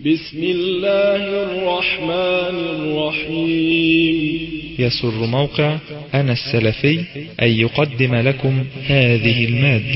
بسم الله الرحمن الرحيم يسر موقع أنا السلفي أن يقدم لكم هذه المادة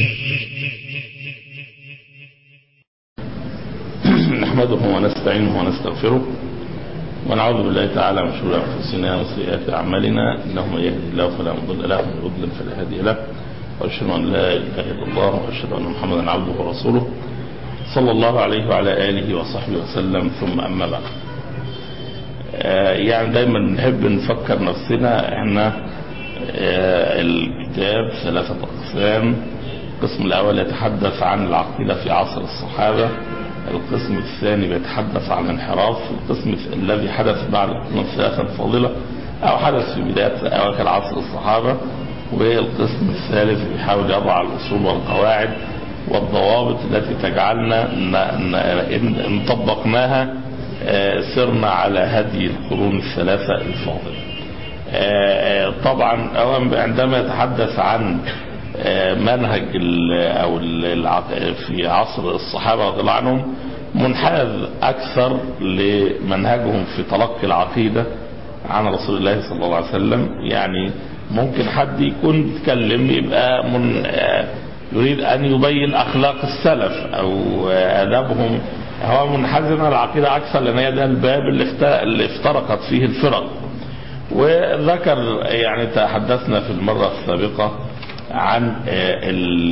نحمده ونستعينه ونستغفره ونعوذ بالله تعالى من شرور انفسنا وسيئات اعمالنا انه من يهدي الله فلا مضل له ومن يضلل فلا هادي له واشهد ان لا اله الا الله واشهد ان محمدا عبده ورسوله صلى الله عليه وعلى اله وصحبه وسلم ثم اما بعد آه يعني دايما نحب نفكر نفسنا احنا آه الكتاب ثلاثة اقسام القسم الاول يتحدث عن العقيدة في عصر الصحابة القسم الثاني بيتحدث عن انحراف القسم الذي حدث بعد القرون الثلاثة الفاضلة أو حدث في بداية أواخر عصر الصحابة والقسم الثالث بيحاول يضع الأصول والقواعد والضوابط التي تجعلنا إن طبقناها سرنا على هدي القرون الثلاثة الفاضلة طبعا عندما يتحدث عن منهج او في عصر الصحابه رضي الله عنهم منحاز اكثر لمنهجهم في تلقي العقيده عن رسول الله صلى الله عليه وسلم يعني ممكن حد يكون بيتكلم يبقى من يريد ان يبين اخلاق السلف او ادبهم هو منحاز على العقيده اكثر لان هي ده الباب اللي افترقت فيه الفرق وذكر يعني تحدثنا في المره السابقه عن ال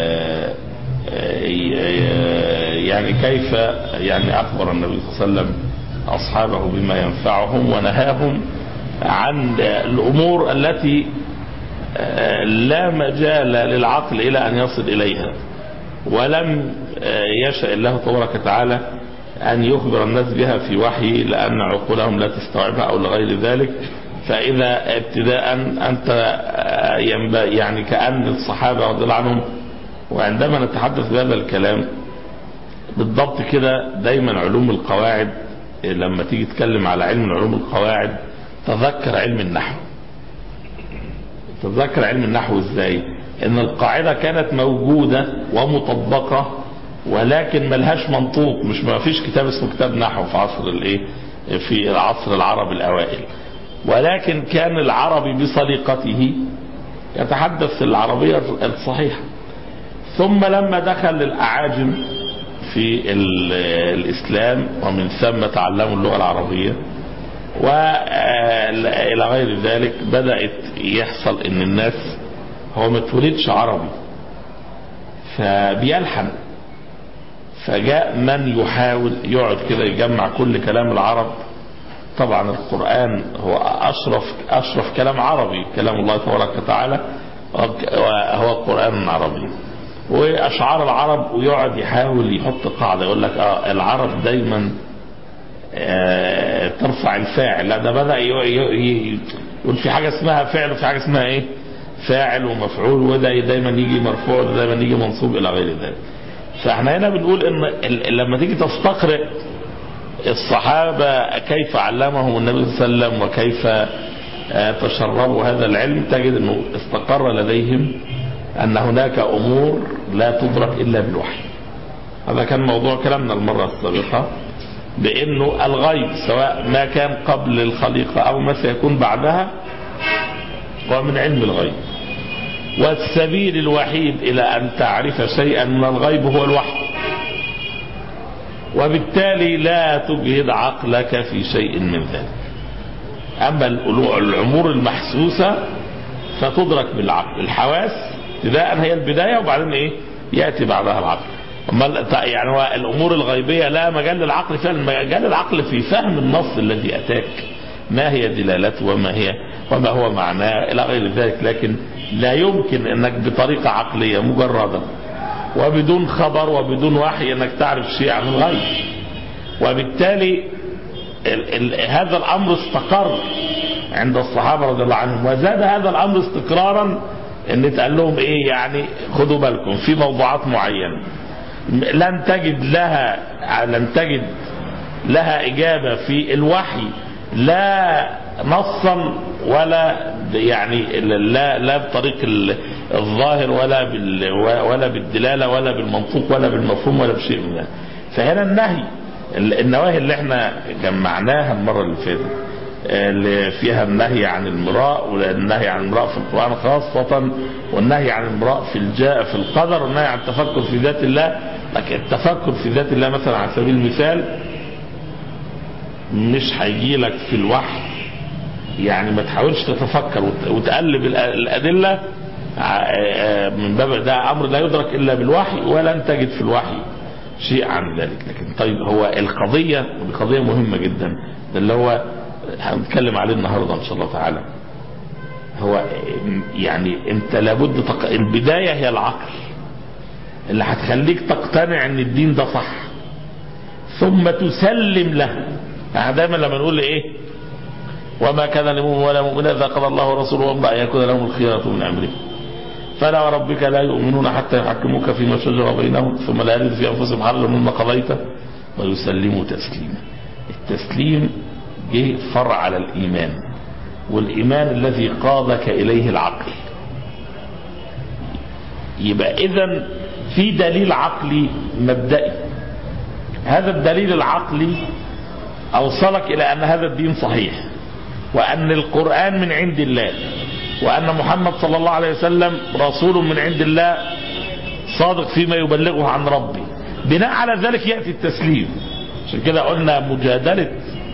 يعني كيف يعني أخبر النبي صلى الله عليه وسلم أصحابه بما ينفعهم ونهاهم عن الأمور التي لا مجال للعقل إلى أن يصل إليها ولم يشاء الله تبارك وتعالى أن يخبر الناس بها في وحي لأن عقولهم لا تستوعبها أو لغير ذلك فإذا ابتداء أنت يعني كأن الصحابة رضي الله عنهم وعندما نتحدث بهذا الكلام بالضبط كده دايما علوم القواعد لما تيجي تتكلم على علم علوم القواعد تذكر علم النحو تذكر علم النحو ازاي ان القاعدة كانت موجودة ومطبقة ولكن ملهاش منطوق مش ما فيش كتاب اسمه كتاب نحو في عصر الايه في عصر العرب الاوائل ولكن كان العربي بسليقته يتحدث العربية الصحيحة ثم لما دخل الأعاجم في الإسلام ومن ثم تعلموا اللغة العربية وإلى غير ذلك بدأت يحصل إن الناس هو ما اتولدش عربي فبيلحن فجاء من يحاول يقعد كده يجمع كل كلام العرب طبعا القرآن هو أشرف أشرف كلام عربي كلام الله تبارك وتعالى هو قرآن عربي وأشعار العرب ويقعد يحاول يحط قاعدة يقول لك آه العرب دايما آه ترفع الفاعل لا ده بدأ يقول في حاجة اسمها فعل وفي حاجة اسمها ايه فاعل ومفعول وده دايما يجي مرفوع وده دايما يجي منصوب إلى غير ذلك فاحنا هنا بنقول ان لما تيجي تستقرئ الصحابة كيف علمهم النبي صلى الله عليه وسلم وكيف تشربوا هذا العلم تجد أنه استقر لديهم أن هناك أمور لا تدرك إلا بالوحي هذا كان موضوع كلامنا المرة السابقة بأنه الغيب سواء ما كان قبل الخليقة أو ما سيكون بعدها هو من علم الغيب والسبيل الوحيد إلى أن تعرف شيئا من الغيب هو الوحي وبالتالي لا تجهد عقلك في شيء من ذلك أما الأمور المحسوسة فتدرك بالعقل الحواس ابتداء هي البداية وبعدين إيه يأتي بعدها العقل يعني هو الأمور الغيبية لا مجال للعقل فيها مجال العقل في فهم النص الذي أتاك ما هي دلالته وما هي وما هو معناه إلى غير ذلك لكن لا يمكن أنك بطريقة عقلية مجردة وبدون خبر وبدون وحي انك تعرف شيء عن الغيب وبالتالي ال ال هذا الامر استقر عند الصحابه رضي الله عنهم وزاد هذا الامر استقرارا ان اتقال لهم ايه يعني خدوا بالكم في موضوعات معينه لن تجد لها لن تجد لها اجابه في الوحي لا نصا ولا يعني لا لا بطريق الظاهر ولا بال ولا بالدلاله ولا بالمنطوق ولا بالمفهوم ولا بشيء من ذلك فهنا النهي النواهي اللي احنا جمعناها المرة اللي فاتت اللي فيها النهي عن المراء والنهي عن المراء في القرآن خاصة والنهي عن المراء في الجاء في القدر والنهي عن التفكر في ذات الله لكن التفكر في ذات الله مثلا على سبيل المثال مش هيجي لك في الوحي يعني ما تحاولش تتفكر وتقلب الأدلة من باب ده أمر لا يدرك إلا بالوحي ولن تجد في الوحي شيء عن ذلك لكن طيب هو القضية ودي قضية مهمة جدا ده اللي هو هنتكلم عليه النهاردة إن شاء الله تعالى هو يعني انت لابد تق... البداية هي العقل اللي هتخليك تقتنع ان الدين ده صح ثم تسلم له يعني دايما لما نقول ايه وما كان لمؤمن ولا مؤمن اذا قضى الله ورسوله امرا ان يكون لهم الخيرة من امره فلا وربك لا يؤمنون حتى يحكموك فيما شجر بينهم ثم لا يجد في انفسهم حرجا مما قضيت ويسلموا تسليما التسليم جه فرع على الايمان والايمان الذي قادك اليه العقل يبقى اذا في دليل عقلي مبدئي هذا الدليل العقلي اوصلك الى ان هذا الدين صحيح وان القرآن من عند الله وان محمد صلى الله عليه وسلم رسول من عند الله صادق فيما يبلغه عن ربي بناء على ذلك يأتي التسليم عشان كده قلنا مجادلة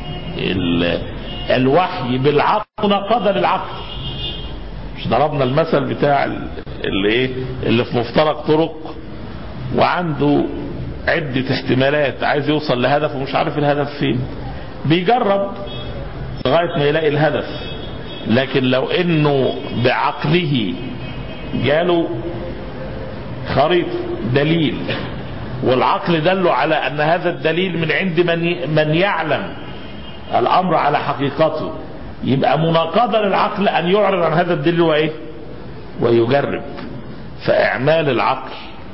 الوحي بالعقل نقض للعقل مش ضربنا المثل بتاع اللي ايه اللي في مفترق طرق وعنده عدة احتمالات عايز يوصل لهدف ومش عارف الهدف فين بيجرب لغاية ما يلاقي الهدف لكن لو انه بعقله جاله خريطة دليل والعقل دله على ان هذا الدليل من عند من من يعلم الامر على حقيقته يبقى مناقضة للعقل ان يعرض عن هذا الدليل وايه ويجرب فاعمال العقل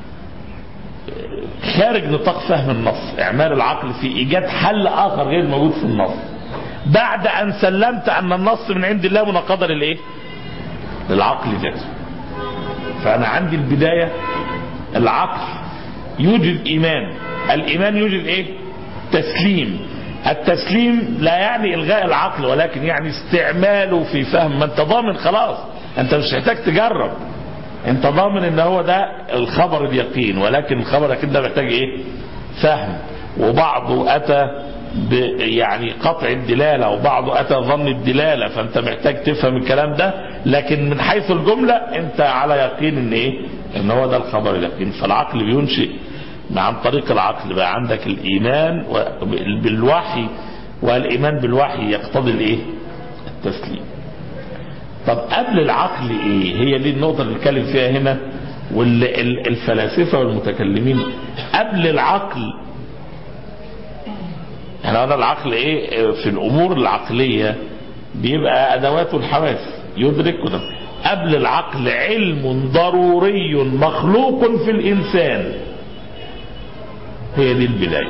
خارج نطاق فهم النص اعمال العقل في ايجاد حل اخر غير موجود في النص بعد ان سلمت ان النص من عند الله مناقضة للايه للعقل ذاته فانا عندي البداية العقل يوجد ايمان الايمان يوجد ايه تسليم التسليم لا يعني الغاء العقل ولكن يعني استعماله في فهم ما انت ضامن خلاص انت مش محتاج تجرب انت ضامن ان هو ده الخبر اليقين ولكن الخبر اليقين ده محتاج ايه فهم وبعضه اتى يعني قطع الدلالة وبعضه اتى ظن الدلالة فانت محتاج تفهم الكلام ده لكن من حيث الجملة انت على يقين ان ايه ان هو ده الخبر اليقين فالعقل بينشئ عن طريق العقل بقى عندك الايمان بالوحي والايمان بالوحي يقتضي الايه التسليم طب قبل العقل ايه هي دي النقطة اللي بنتكلم فيها هنا والفلاسفة والمتكلمين قبل العقل احنا قلنا العقل ايه في الامور العقلية بيبقى ادواته الحواس يدرك وده قبل العقل علم ضروري مخلوق في الانسان هي دي البداية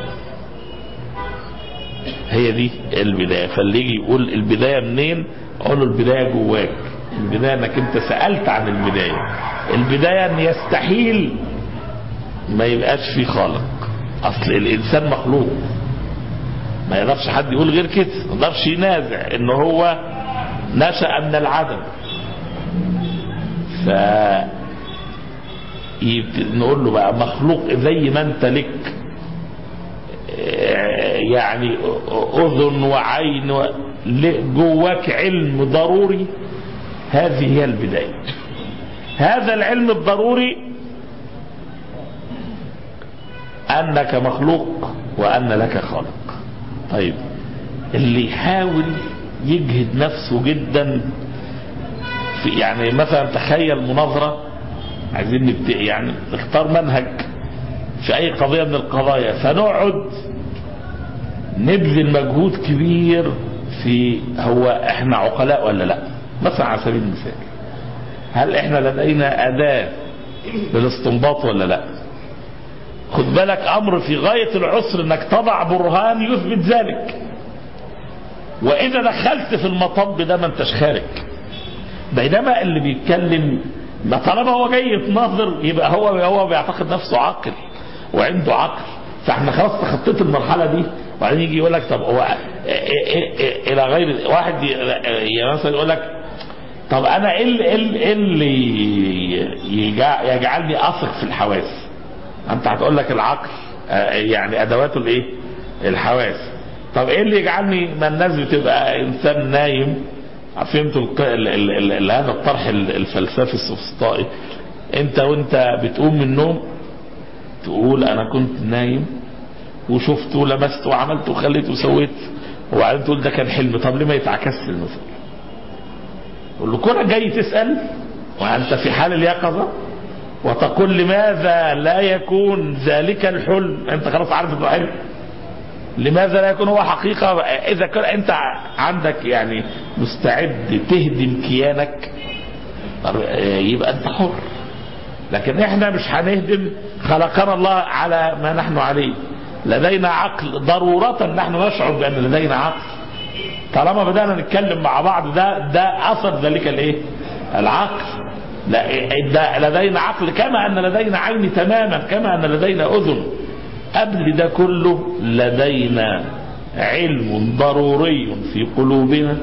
هي دي البداية فاللي يجي يقول البداية منين اقول له البداية جواك البداية انك انت سألت عن البداية البداية ان يستحيل ما يبقاش في خالق اصل الانسان مخلوق ما يقدرش حد يقول غير كده ما يقدرش ينازع ان هو نشأ من العدم ف نقول له بقى مخلوق زي ما انت لك يعني اذن وعين و... جواك علم ضروري هذه هي البداية هذا العلم الضروري انك مخلوق وان لك خالق طيب اللي يحاول يجهد نفسه جدا في يعني مثلا تخيل مناظرة عايزين نبت... يعني نختار منهج في اي قضية من القضايا فنقعد نبذل مجهود كبير في هو احنا عقلاء ولا لا مثلا على سبيل المثال هل احنا لدينا اداة للاستنباط ولا لا خد بالك امر في غاية العسر انك تضع برهان يثبت ذلك واذا دخلت في المطب ده ما انتش خارج بينما اللي بيتكلم ما طالما هو جاي يتناظر يبقى هو هو بيعتقد نفسه عاقل وعنده عقل فاحنا خلاص تخطيت المرحلة دي وبعدين يجي يقول لك طب هو الى غير واحد ي- مثلا يقول لك طب انا ايه اللي, إيه اللي- إيه اللي يجع- يجعلني اثق في الحواس انت هتقول لك العقل آه، يعني ادواته الايه الحواس طب ايه اللي يجعلني ما الناس بتبقى انسان نايم فهمتوا الق- ال- ال- ال- هذا الطرح ال- الفلسفي السفسطائي انت وانت بتقوم من النوم تقول انا كنت نايم وشفت ولمست وعملت وخليت وسويت وبعدين تقول ده كان حلم طب ليه ما يتعكس المثل يقول له كونك جاي تسأل وأنت في حال اليقظة وتقول لماذا لا يكون ذلك الحلم أنت خلاص عارف إنه حلم لماذا لا يكون هو حقيقة إذا كان أنت عندك يعني مستعد تهدم كيانك يبقى أنت حر لكن احنا مش هنهدم خلقنا الله على ما نحن عليه لدينا عقل ضرورة نحن نشعر بأن لدينا عقل طالما بدأنا نتكلم مع بعض ده ده أثر ذلك الايه العقل لا ده لدينا عقل كما أن لدينا عين تماما كما أن لدينا أذن قبل ده كله لدينا علم ضروري في قلوبنا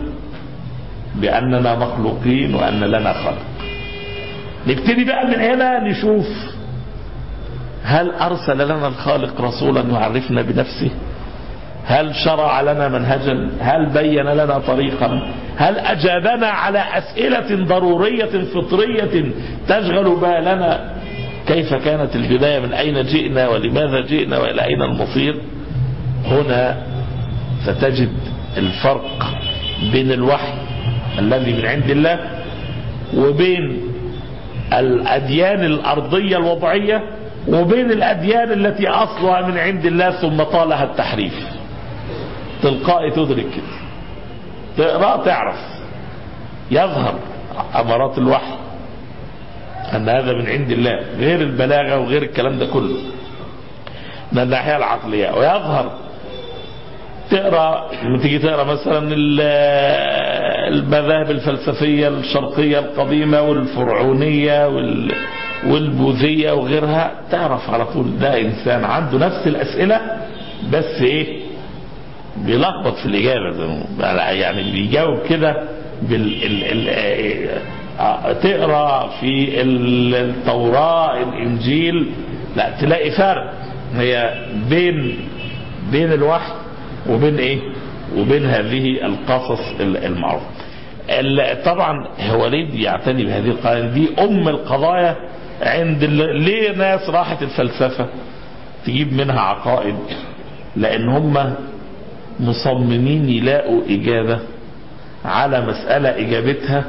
بأننا مخلوقين وأن لنا خلق نبتدي بقى من هنا نشوف هل أرسل لنا الخالق رسولا يعرفنا بنفسه هل شرع لنا منهجا هل بين لنا طريقا هل أجابنا على أسئلة ضرورية فطرية تشغل بالنا كيف كانت البداية من أين جئنا ولماذا جئنا وإلى أين المصير هنا ستجد الفرق بين الوحي الذي من عند الله وبين الأديان الأرضية الوضعية وبين الأديان التي أصلها من عند الله ثم طالها التحريف تلقائي تدرك كده تقرأ تعرف يظهر أمارات الوحي أن هذا من عند الله غير البلاغة وغير الكلام ده كله من الناحية العقلية ويظهر تقرا لما تيجي تقرا مثلا المذاهب الفلسفيه الشرقيه القديمه والفرعونيه وال والبوذيه وغيرها تعرف على طول ده انسان عنده نفس الاسئله بس ايه بيلخبط في الاجابه زي ما يعني بيجاوب كده بال ال ال تقرا في التوراه الانجيل لا تلاقي فرق هي بين بين الوحي وبين ايه وبين هذه القصص المعروفة طبعا هو ليه يعتني بهذه القضايا دي ام القضايا عند ليه ناس راحت الفلسفة تجيب منها عقائد لان هم مصممين يلاقوا اجابة على مسألة اجابتها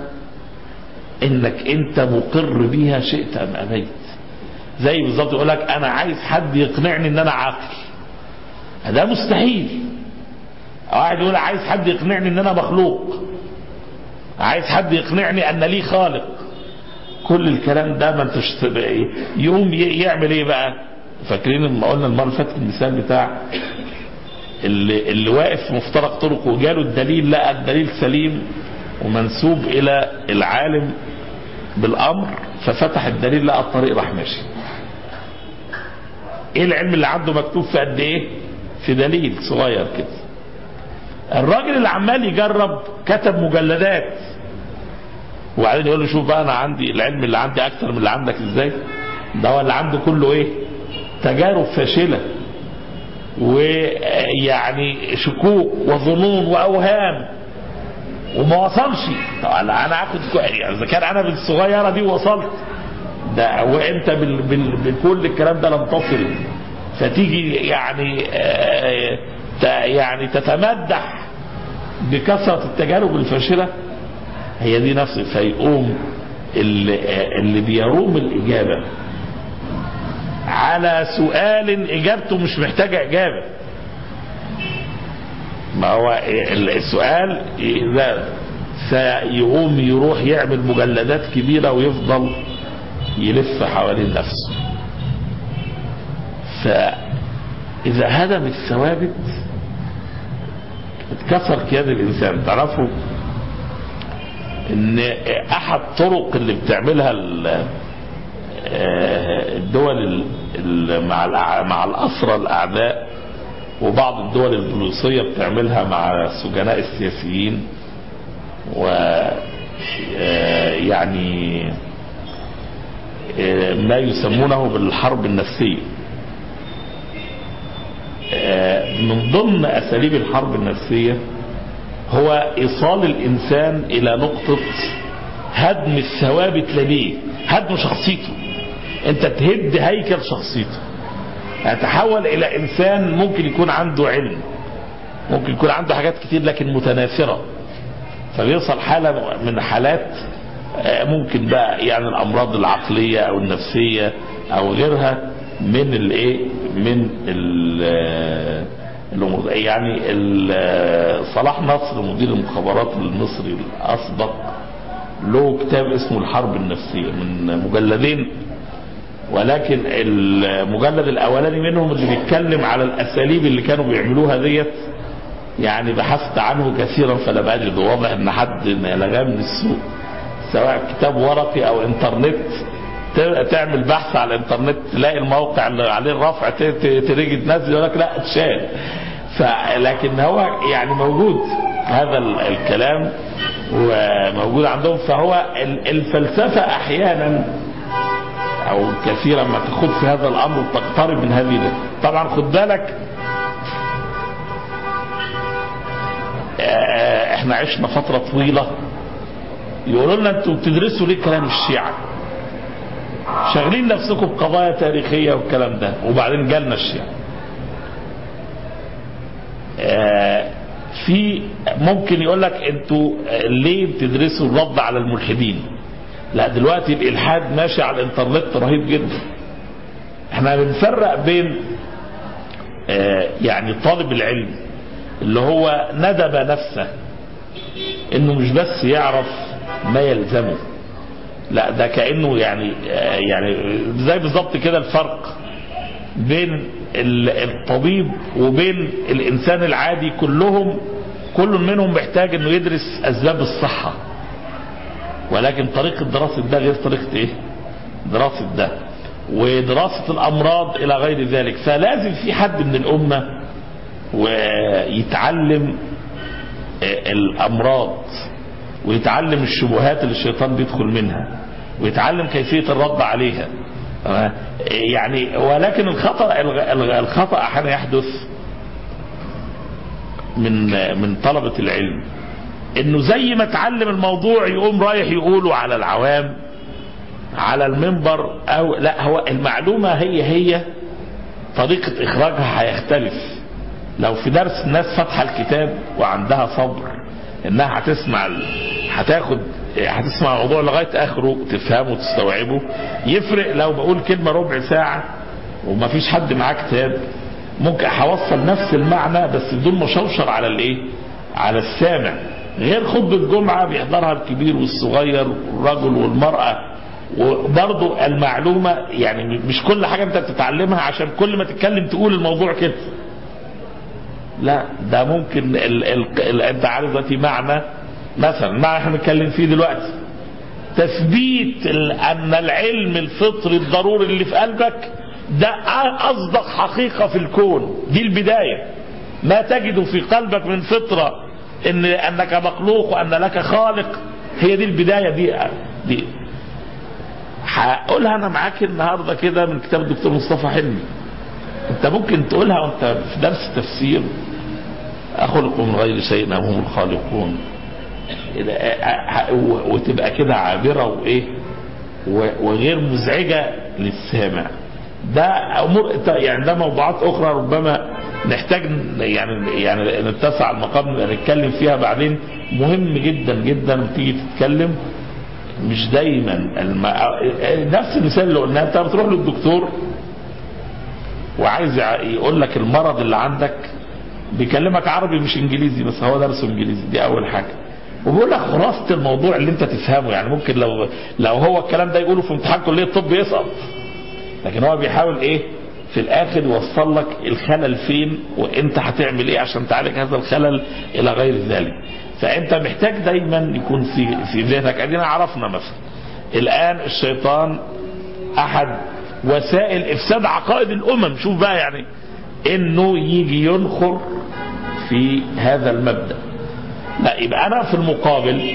انك انت مقر بيها شئت ام ابيت زي بالظبط يقول لك انا عايز حد يقنعني ان انا عاقل ده مستحيل واحد يقول عايز حد يقنعني ان انا مخلوق عايز حد يقنعني ان لي خالق كل الكلام ده ما انتش يقوم يعمل ايه بقى فاكرين لما قلنا المره اللي فاتت المثال بتاع اللي, اللي واقف في مفترق طرق وجاله الدليل لقى الدليل سليم ومنسوب الى العالم بالامر ففتح الدليل لقى الطريق راح ماشي ايه العلم اللي عنده مكتوب في قد ايه في دليل صغير كده الراجل اللي عمال يجرب كتب مجلدات وبعدين يقول له شوف بقى انا عندي العلم اللي عندي اكتر من اللي عندك ازاي ده هو اللي عنده كله ايه تجارب فاشله ويعني شكوك وظنون واوهام وما وصلش طب انا اخد اذا كان انا بالصغيره دي وصلت ده وانت بال بال بكل الكلام ده لم تصل فتيجي يعني آه يعني تتمدح بكثرة التجارب الفاشلة هي دي نفس فيقوم اللي, اللي بيروم الإجابة على سؤال إجابته مش محتاجة إجابة ما هو السؤال إذا سيقوم يروح يعمل مجلدات كبيرة ويفضل يلف حوالين نفسه فإذا هدم الثوابت اتكسر كيان الإنسان تعرفوا ان احد طرق اللي بتعملها الدول مع مع الاسرى الاعداء وبعض الدول البوليسية بتعملها مع السجناء السياسيين و يعني ما يسمونه بالحرب النفسية من ضمن أساليب الحرب النفسية هو إيصال الإنسان إلى نقطة هدم الثوابت لديه هدم شخصيته أنت تهد هيكل شخصيته يتحول إلى إنسان ممكن يكون عنده علم ممكن يكون عنده حاجات كتير لكن متناثرة فبيوصل حالة من حالات ممكن بقى يعني الأمراض العقلية أو النفسية أو غيرها من الايه من الامور يعني صلاح نصر مدير المخابرات المصري الاسبق له كتاب اسمه الحرب النفسيه من مجلدين ولكن المجلد الاولاني منهم اللي بيتكلم على الاساليب اللي كانوا بيعملوها ديت يعني بحثت عنه كثيرا فلم اجد واضح ان حد لغاه من السوق سواء كتاب ورقي او انترنت تعمل بحث على الانترنت تلاقي الموقع اللي عليه الرفع تيجي تنزل يقول لك لا اتشال لكن هو يعني موجود هذا الكلام وموجود عندهم فهو الفلسفة احيانا او كثيرا ما تخوض في هذا الامر تقترب من هذه طبعا خد بالك احنا عشنا فترة طويلة يقولوا لنا انتوا بتدرسوا ليه كلام الشيعة شاغلين نفسكم بقضايا تاريخية والكلام ده وبعدين جالنا الشيعة في ممكن يقول لك انتوا ليه بتدرسوا الرد على الملحدين لا دلوقتي الالحاد ماشي على الانترنت رهيب جدا احنا بنفرق بين يعني طالب العلم اللي هو ندب نفسه انه مش بس يعرف ما يلزمه لا ده كانه يعني يعني زي بالظبط كده الفرق بين الطبيب وبين الانسان العادي كلهم كل منهم محتاج انه يدرس اسباب الصحه ولكن طريقه دراسه ده غير طريقه ايه دراسه ده ودراسه الامراض الى غير ذلك فلازم في حد من الامه ويتعلم الامراض ويتعلم الشبهات اللي الشيطان بيدخل منها ويتعلم كيفية الرد عليها يعني ولكن الخطأ الخطأ أحيانا يحدث من من طلبة العلم انه زي ما اتعلم الموضوع يقوم رايح يقوله على العوام على المنبر او لا هو المعلومة هي هي طريقة اخراجها هيختلف لو في درس الناس فاتحة الكتاب وعندها صبر انها هتسمع هتاخد هتسمع الموضوع لغايه اخره تفهمه وتستوعبه يفرق لو بقول كلمه ربع ساعه ومفيش حد معاه كتاب ممكن هوصل نفس المعنى بس بدون ما اشوشر على الايه على السامع غير خطبه جمعه بيحضرها الكبير والصغير والرجل والمراه وبرضه المعلومه يعني مش كل حاجه انت بتتعلمها عشان كل ما تتكلم تقول الموضوع كده لا ده ممكن ال ال ال انت عارف دلوقتي معنى مثلا معنى احنا بنتكلم فيه دلوقتي تثبيت ان العلم الفطري الضروري اللي في قلبك ده اصدق حقيقة في الكون دي البداية ما تجد في قلبك من فطرة ان انك مخلوق وان لك خالق هي دي البداية دي دي هقولها انا معاك النهاردة كده من كتاب الدكتور مصطفى حلمي انت ممكن تقولها وانت في درس تفسير اخلق من غير شيء هم الخالقون وتبقى كده عابرة وايه وغير مزعجة للسامع ده امور يعني ده موضوعات اخرى ربما نحتاج يعني يعني نتسع المقام نتكلم فيها بعدين مهم جدا جدا تيجي تتكلم مش دايما الم... نفس المثال اللي قلناه انت بتروح للدكتور وعايز يقول لك المرض اللي عندك بيكلمك عربي مش انجليزي بس هو درسه انجليزي دي اول حاجه وبيقول لك خلاصه الموضوع اللي انت تفهمه يعني ممكن لو لو هو الكلام ده يقوله في امتحان كليه الطب يسقط لكن هو بيحاول ايه في الاخر يوصل لك الخلل فين وانت هتعمل ايه عشان تعالج هذا الخلل الى غير ذلك فانت محتاج دايما يكون في في ذهنك ادينا عرفنا مثلا الان الشيطان احد وسائل افساد عقائد الامم شوف بقى يعني انه يجي ينخر في هذا المبدأ لا يبقى انا في المقابل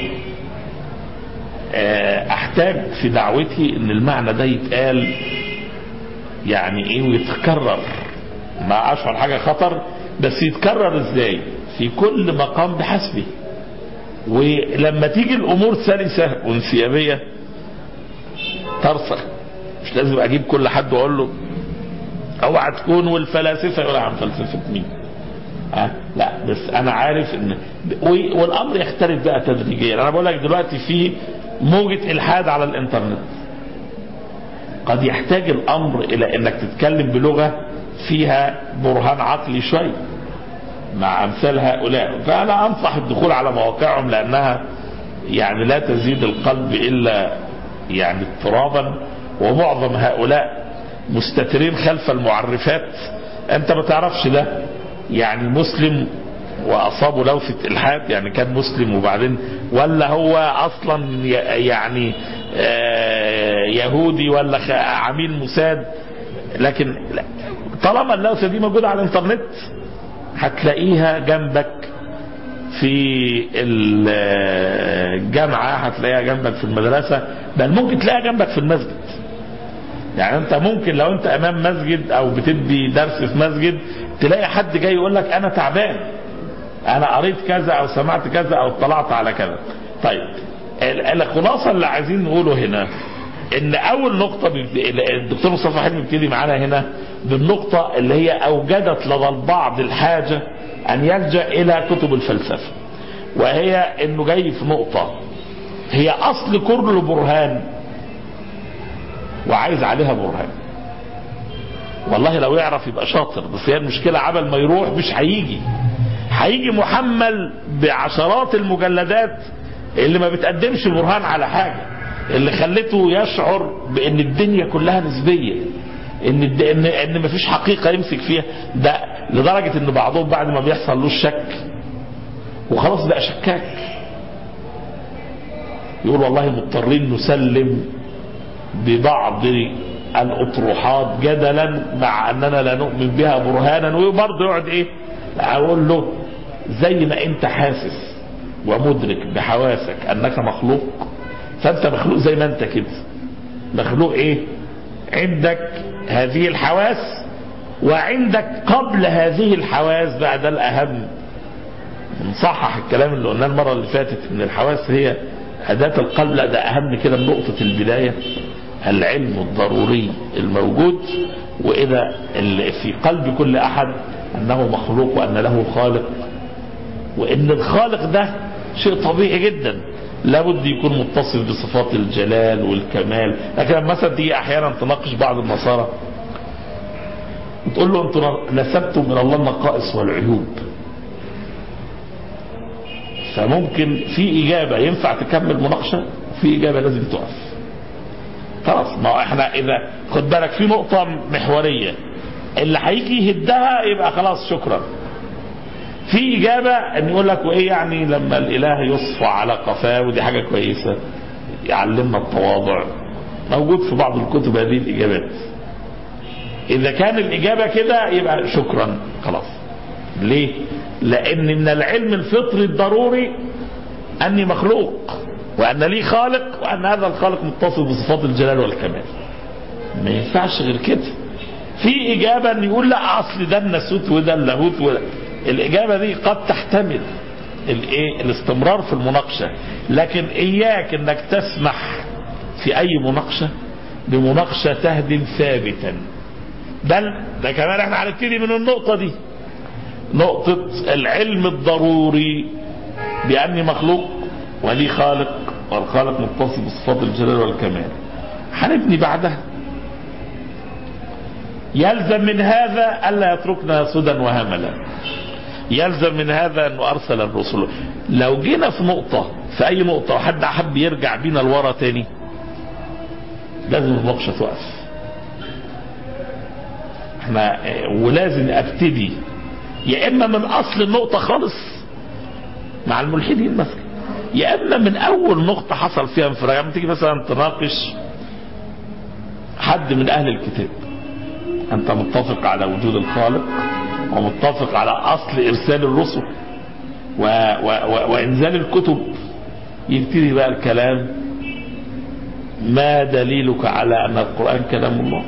احتاج في دعوتي ان المعنى ده يتقال يعني ايه ويتكرر ما اشعر حاجة خطر بس يتكرر ازاي في كل مقام بحسبه ولما تيجي الامور سلسة وانسيابية ترسخ مش لازم اجيب كل حد واقول له اوعى تكون والفلاسفة يقول عن فلسفة مين أه؟ لا بس انا عارف ان والامر يختلف بقى تدريجيا انا بقول لك دلوقتي في موجة الحاد على الانترنت قد يحتاج الامر الى انك تتكلم بلغة فيها برهان عقلي شوي مع امثال هؤلاء فانا انصح الدخول على مواقعهم لانها يعني لا تزيد القلب الا يعني اضطرابا ومعظم هؤلاء مستترين خلف المعرفات انت ما تعرفش ده يعني مسلم واصابه لوثة الحاد يعني كان مسلم وبعدين ولا هو اصلا يعني يهودي ولا عميل موساد لكن طالما اللوثة دي موجودة على الانترنت هتلاقيها جنبك في الجامعة هتلاقيها جنبك في المدرسة بل ممكن تلاقيها جنبك في المسجد يعني انت ممكن لو انت امام مسجد او بتدي درس في مسجد تلاقي حد جاي يقول لك انا تعبان انا قريت كذا او سمعت كذا او اطلعت على كذا طيب الخلاصة اللي عايزين نقوله هنا ان اول نقطة الدكتور مصطفى حلمي بيبتدي معانا هنا بالنقطة اللي هي اوجدت لدى البعض الحاجة ان يلجأ الى كتب الفلسفة وهي انه جاي في نقطة هي اصل كل برهان وعايز عليها برهان والله لو يعرف يبقى شاطر بس هي المشكلة عبل ما يروح مش هيجي هيجي محمل بعشرات المجلدات اللي ما بتقدمش برهان على حاجة اللي خلته يشعر بان الدنيا كلها نسبية ان ان ان مفيش حقيقة يمسك فيها ده لدرجة ان بعضهم بعد ما بيحصل له الشك وخلاص بقى شكاك يقول والله مضطرين نسلم ببعض الاطروحات جدلا مع اننا لا نؤمن بها برهانا وبرضه يقعد ايه اقول له زي ما انت حاسس ومدرك بحواسك انك مخلوق فانت مخلوق زي ما انت كده مخلوق ايه عندك هذه الحواس وعندك قبل هذه الحواس بقى ده الاهم نصحح الكلام اللي قلناه المره اللي فاتت ان الحواس هي اداه القلب لا ده اهم كده من نقطه البدايه العلم الضروري الموجود واذا في قلب كل احد انه مخلوق وان له خالق وان الخالق ده شيء طبيعي جدا لابد يكون متصف بصفات الجلال والكمال لكن مثلا تيجي احيانا تناقش بعض النصارى وتقول له انتم نسبتم من الله النقائص والعيوب فممكن في اجابه ينفع تكمل مناقشه وفي اجابه لازم تقف خلاص ما احنا اذا خد بالك في نقطه محوريه اللي هيجي يهدها يبقى خلاص شكرا في إجابة أن يقول لك وإيه يعني لما الإله يصفى على قفاه ودي حاجة كويسة يعلمنا التواضع موجود في بعض الكتب هذه الإجابات إذا كان الإجابة كده يبقى شكرا خلاص ليه لأن من العلم الفطري الضروري أني مخلوق وأن لي خالق وأن هذا الخالق متصف بصفات الجلال والكمال ما ينفعش غير كده في إجابة أن يقول لا أصل ده الناسوت وده اللاهوت وده الإجابة دي قد تحتمل الايه الاستمرار في المناقشة لكن إياك أنك تسمح في أي مناقشة بمناقشة تهدم ثابتا بل ده كمان احنا هنبتدي من النقطة دي نقطة العلم الضروري بأني مخلوق ولي خالق والخالق متصف بصفات الجلال والكمال هنبني بعدها يلزم من هذا ألا يتركنا سدى وهملا يلزم من هذا أنه أرسل الرسل لو جينا في نقطة في أي نقطة وحد أحب يرجع بينا لورا تاني لازم المناقشة توقف احنا ولازم ابتدي يا اما من اصل النقطة خالص مع الملحدين مثلا يا اما من اول نقطة حصل فيها انفراج يعني تيجي مثلا تناقش حد من اهل الكتاب انت متفق على وجود الخالق ومتفق على اصل ارسال الرسل و و و وانزال الكتب يبتدي بقى الكلام ما دليلك على ان القران كلام الله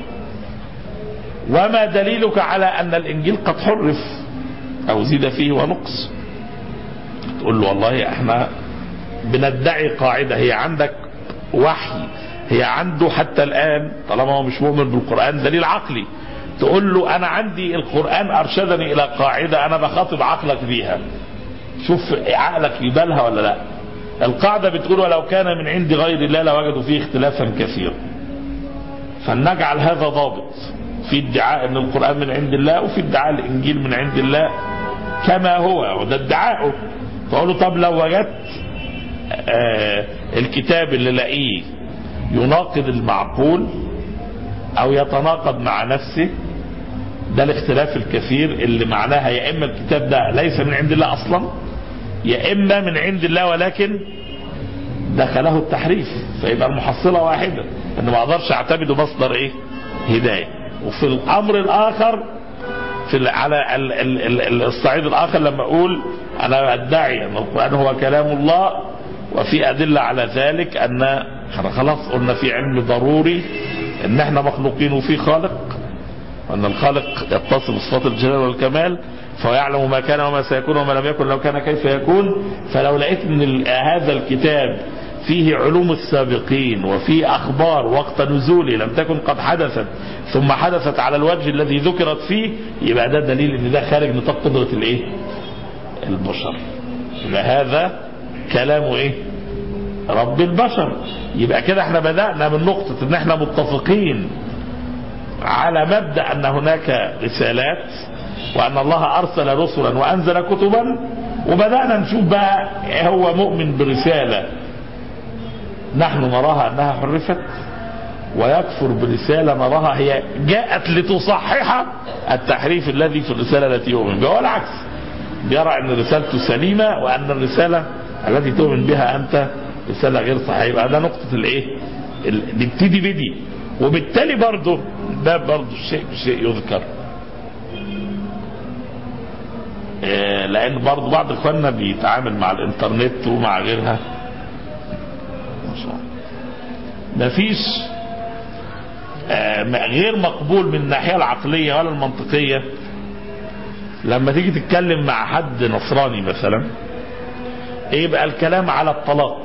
وما دليلك على ان الانجيل قد حرف او زيد فيه ونقص تقول له والله احنا بندعي قاعده هي عندك وحي هي عنده حتى الان طالما هو مش مؤمن بالقران دليل عقلي تقول له انا عندي القران ارشدني الى قاعده انا بخاطب عقلك بيها شوف عقلك يبالها ولا لا القاعده بتقول ولو كان من عند غير الله لوجدوا فيه اختلافا كثيرا فلنجعل هذا ضابط في ادعاء ان القران من عند الله وفي ادعاء الانجيل من عند الله كما هو وده ادعاؤه فاقول له طب لو وجدت آه الكتاب اللي لاقيه يناقض المعقول او يتناقض مع نفسه ده الاختلاف الكثير اللي معناها يا اما الكتاب ده ليس من عند الله اصلا يا اما من عند الله ولكن دخله التحريف فيبقى المحصله واحده ان ما اقدرش اعتمده مصدر ايه هدايه وفي الامر الاخر في على ال ال ال الصعيد الاخر لما اقول انا ادعي ان القران هو كلام الله وفي ادله على ذلك ان احنا خلاص قلنا في علم ضروري ان احنا مخلوقين وفي خالق وان الخالق يتصف بصفات الجلال والكمال فهو يعلم ما كان وما سيكون وما لم يكن لو كان كيف يكون فلو لقيت ان هذا الكتاب فيه علوم السابقين وفيه اخبار وقت نزوله لم تكن قد حدثت ثم حدثت على الوجه الذي ذكرت فيه يبقى ده دليل ان ده خارج نطاق قدره الايه؟ البشر. يبقى هذا كلام ايه؟ رب البشر. يبقى كده احنا بدانا من نقطه ان احنا متفقين على مبدا ان هناك رسالات وان الله ارسل رسلا وانزل كتبا وبدانا نشوف بقى هو مؤمن برساله نحن نراها انها حرفت ويكفر برساله نراها هي جاءت لتصحح التحريف الذي في الرساله التي يؤمن بها والعكس بيرى ان رسالته سليمه وان الرساله التي تؤمن بها انت رساله غير صحيحه يبقى ده نقطه الايه؟ نبتدي بدي وبالتالي برضه ده برضه شيء شيء يذكر لان برضه بعض اخواننا بيتعامل مع الانترنت ومع غيرها مفيش غير مقبول من الناحيه العقليه ولا المنطقيه لما تيجي تتكلم مع حد نصراني مثلا يبقى الكلام على الطلاق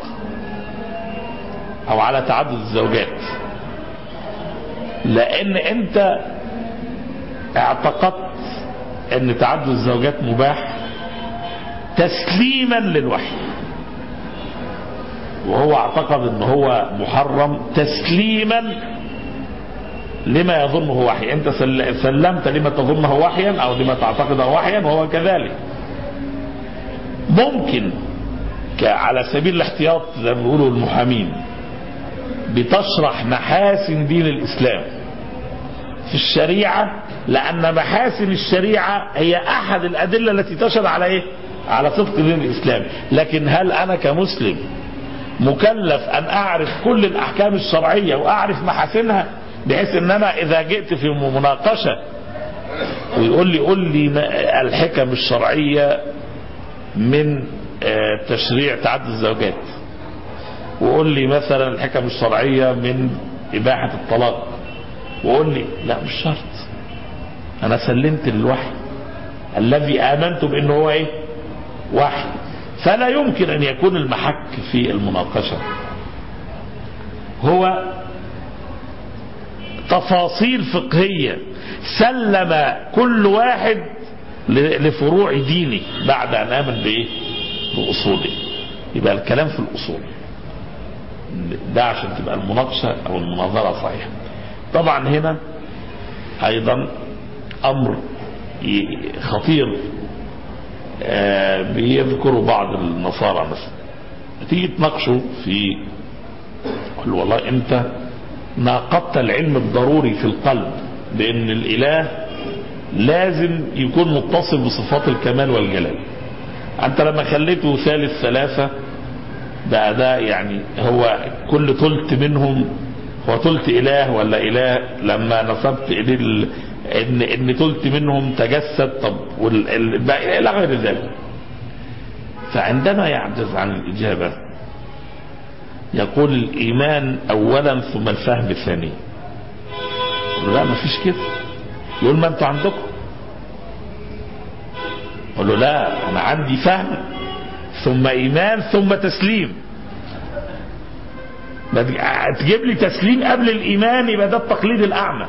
او على تعدد الزوجات لان انت اعتقدت ان تعدد الزوجات مباح تسليما للوحي وهو اعتقد ان هو محرم تسليما لما يظنه وحي انت سلمت لما تظنه وحيا او لما تعتقده وحيا وهو كذلك ممكن على سبيل الاحتياط زي ما بيقولوا المحامين بتشرح محاسن دين الاسلام في الشريعه لان محاسن الشريعه هي احد الادله التي تشهد على ايه؟ على صدق دين الاسلام، لكن هل انا كمسلم مكلف ان اعرف كل الاحكام الشرعيه واعرف محاسنها بحيث ان انا اذا جئت في مناقشه ويقول لي قول لي الحكم الشرعيه من تشريع تعدد الزوجات وقول لي مثلا الحكم الشرعيه من اباحه الطلاق وقول لي لا مش شرط انا سلمت للوحي الذي امنت بانه هو ايه وحي فلا يمكن ان يكون المحك في المناقشه هو تفاصيل فقهيه سلم كل واحد لفروع دينه بعد ان امن بايه باصوله يبقى الكلام في الاصول ده عشان تبقى المناقشه او المناظره صحيحه طبعا هنا ايضا امر خطير بيذكروا بعض النصارى مثلا تيجي تناقشوا في قل والله انت ناقضت العلم الضروري في القلب بان الاله لازم يكون متصف بصفات الكمال والجلال انت لما خليته ثالث ثلاثة بقى ده يعني هو كل ثلث منهم هو ثلث اله ولا اله لما نسبت اليه ان ان تلت منهم تجسد طب والباقي الى غير ذلك فعندما يعجز عن الاجابه يقول الايمان اولا ثم الفهم ثانيا لا ما فيش كده يقول ما انتوا عندكم قال له لا انا عندي فهم ثم ايمان ثم تسليم تجيب لي تسليم قبل الايمان يبقى ده التقليد الاعمى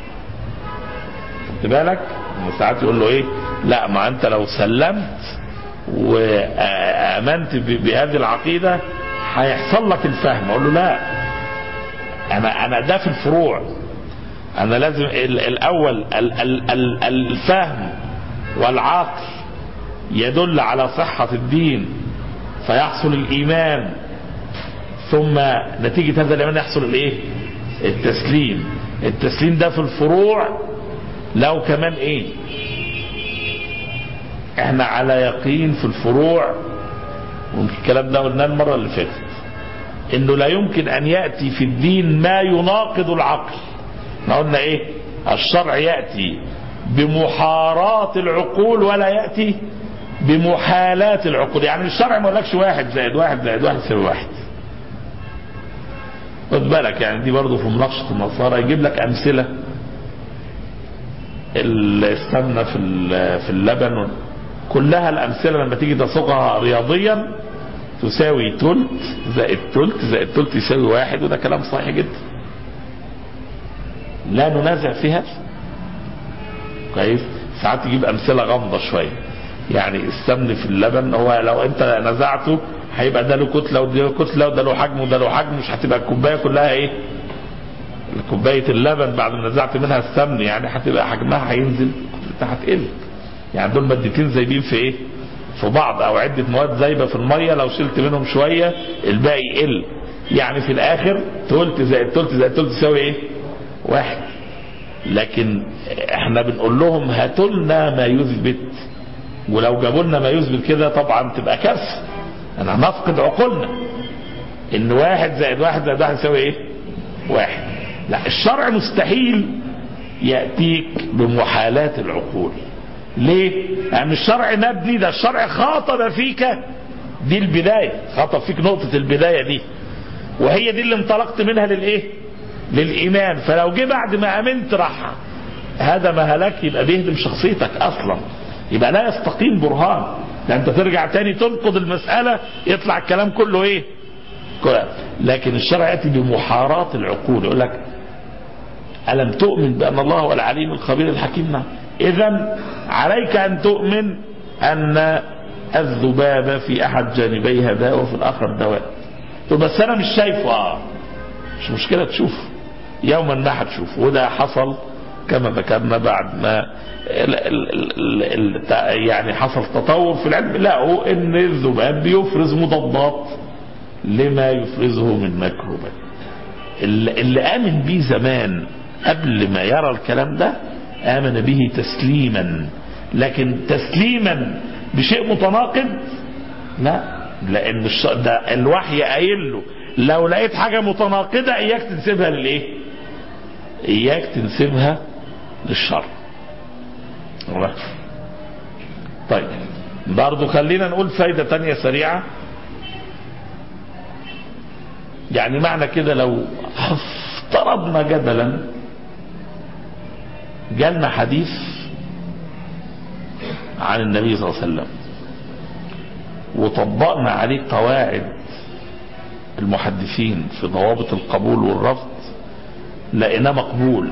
خدت بالك ساعات يقول له ايه لا ما انت لو سلمت وامنت بهذه العقيده هيحصل لك الفهم اقول له لا انا انا ده في الفروع انا لازم الاول الفهم والعقل يدل على صحة الدين فيحصل الإيمان ثم نتيجة هذا الإيمان يحصل الإيه؟ التسليم التسليم ده في الفروع لو كمان إيه؟ إحنا على يقين في الفروع والكلام ده قلناه المرة اللي فاتت إنه لا يمكن أن يأتي في الدين ما يناقض العقل احنا قلنا إيه؟ الشرع يأتي بمحاراة العقول ولا يأتي بمحالات العقول يعني الشرع ما يقولكش واحد زائد واحد زائد واحد يساوي واحد خد بالك يعني دي برضه في مناقشة النصارى يجيب لك أمثلة السمنة في في اللبن كلها الأمثلة لما تيجي تصوغها رياضيا تساوي تلت زائد تلت زائد تلت يساوي واحد وده كلام صحيح جدا لا ننازع في هذا كويس ساعات تجيب أمثلة غامضة شوية يعني السمن في اللبن هو لو انت نزعته هيبقى ده له كتله وده له كتله وده له حجم وده له حجم مش هتبقى الكوبايه كلها ايه؟ كوبايه اللبن بعد ما نزعت منها السمن يعني هتبقى حجمها هينزل كتلتها هتقل يعني دول مادتين زايبين في ايه؟ في بعض او عده مواد زايبه في الميه لو شلت منهم شويه الباقي يقل يعني في الاخر تلت زائد تلت زائد تلت تساوي ايه؟ واحد لكن احنا بنقول لهم هاتوا لنا ما يثبت ولو جابوا لنا ما يثبت كده طبعا تبقى كارثه انا هنفقد عقولنا ان واحد زائد واحد زائد واحد يساوي ايه واحد لا الشرع مستحيل يأتيك بمحالات العقول ليه لان يعني الشرع مبني ده الشرع خاطب فيك دي البداية خاطب فيك نقطة البداية دي وهي دي اللي انطلقت منها للايه للايمان فلو جه بعد ما امنت راح هذا ما هلك يبقى بيهدم شخصيتك اصلا يبقى لا يستقيم برهان ده انت ترجع تاني تنقض المسألة يطلع الكلام كله ايه لكن الشرع يأتي بمحاراة العقول يقول لك ألم تؤمن بأن الله هو العليم الخبير الحكيم نعم إذا عليك أن تؤمن أن الذباب في أحد جانبيها داء وفي الآخر دواء تقول بس أنا مش شايفه آه مش مشكلة تشوف يوما ما هتشوف وده حصل كما ذكرنا بعد ما ال ال ال يعني حصل تطور في العلم لقوا ان الذباب بيفرز مضادات لما يفرزه من ميكروبات اللي امن به زمان قبل ما يرى الكلام ده امن به تسليما لكن تسليما بشيء متناقض لا لان ده الوحي قايل له لو لقيت حاجه متناقضه اياك تنسبها للايه اياك تنسبها للشر طيب برضو خلينا نقول فايدة تانية سريعة يعني معنى كده لو افترضنا جدلا جالنا حديث عن النبي صلى الله عليه وسلم وطبقنا عليه قواعد المحدثين في ضوابط القبول والرفض لقيناه مقبول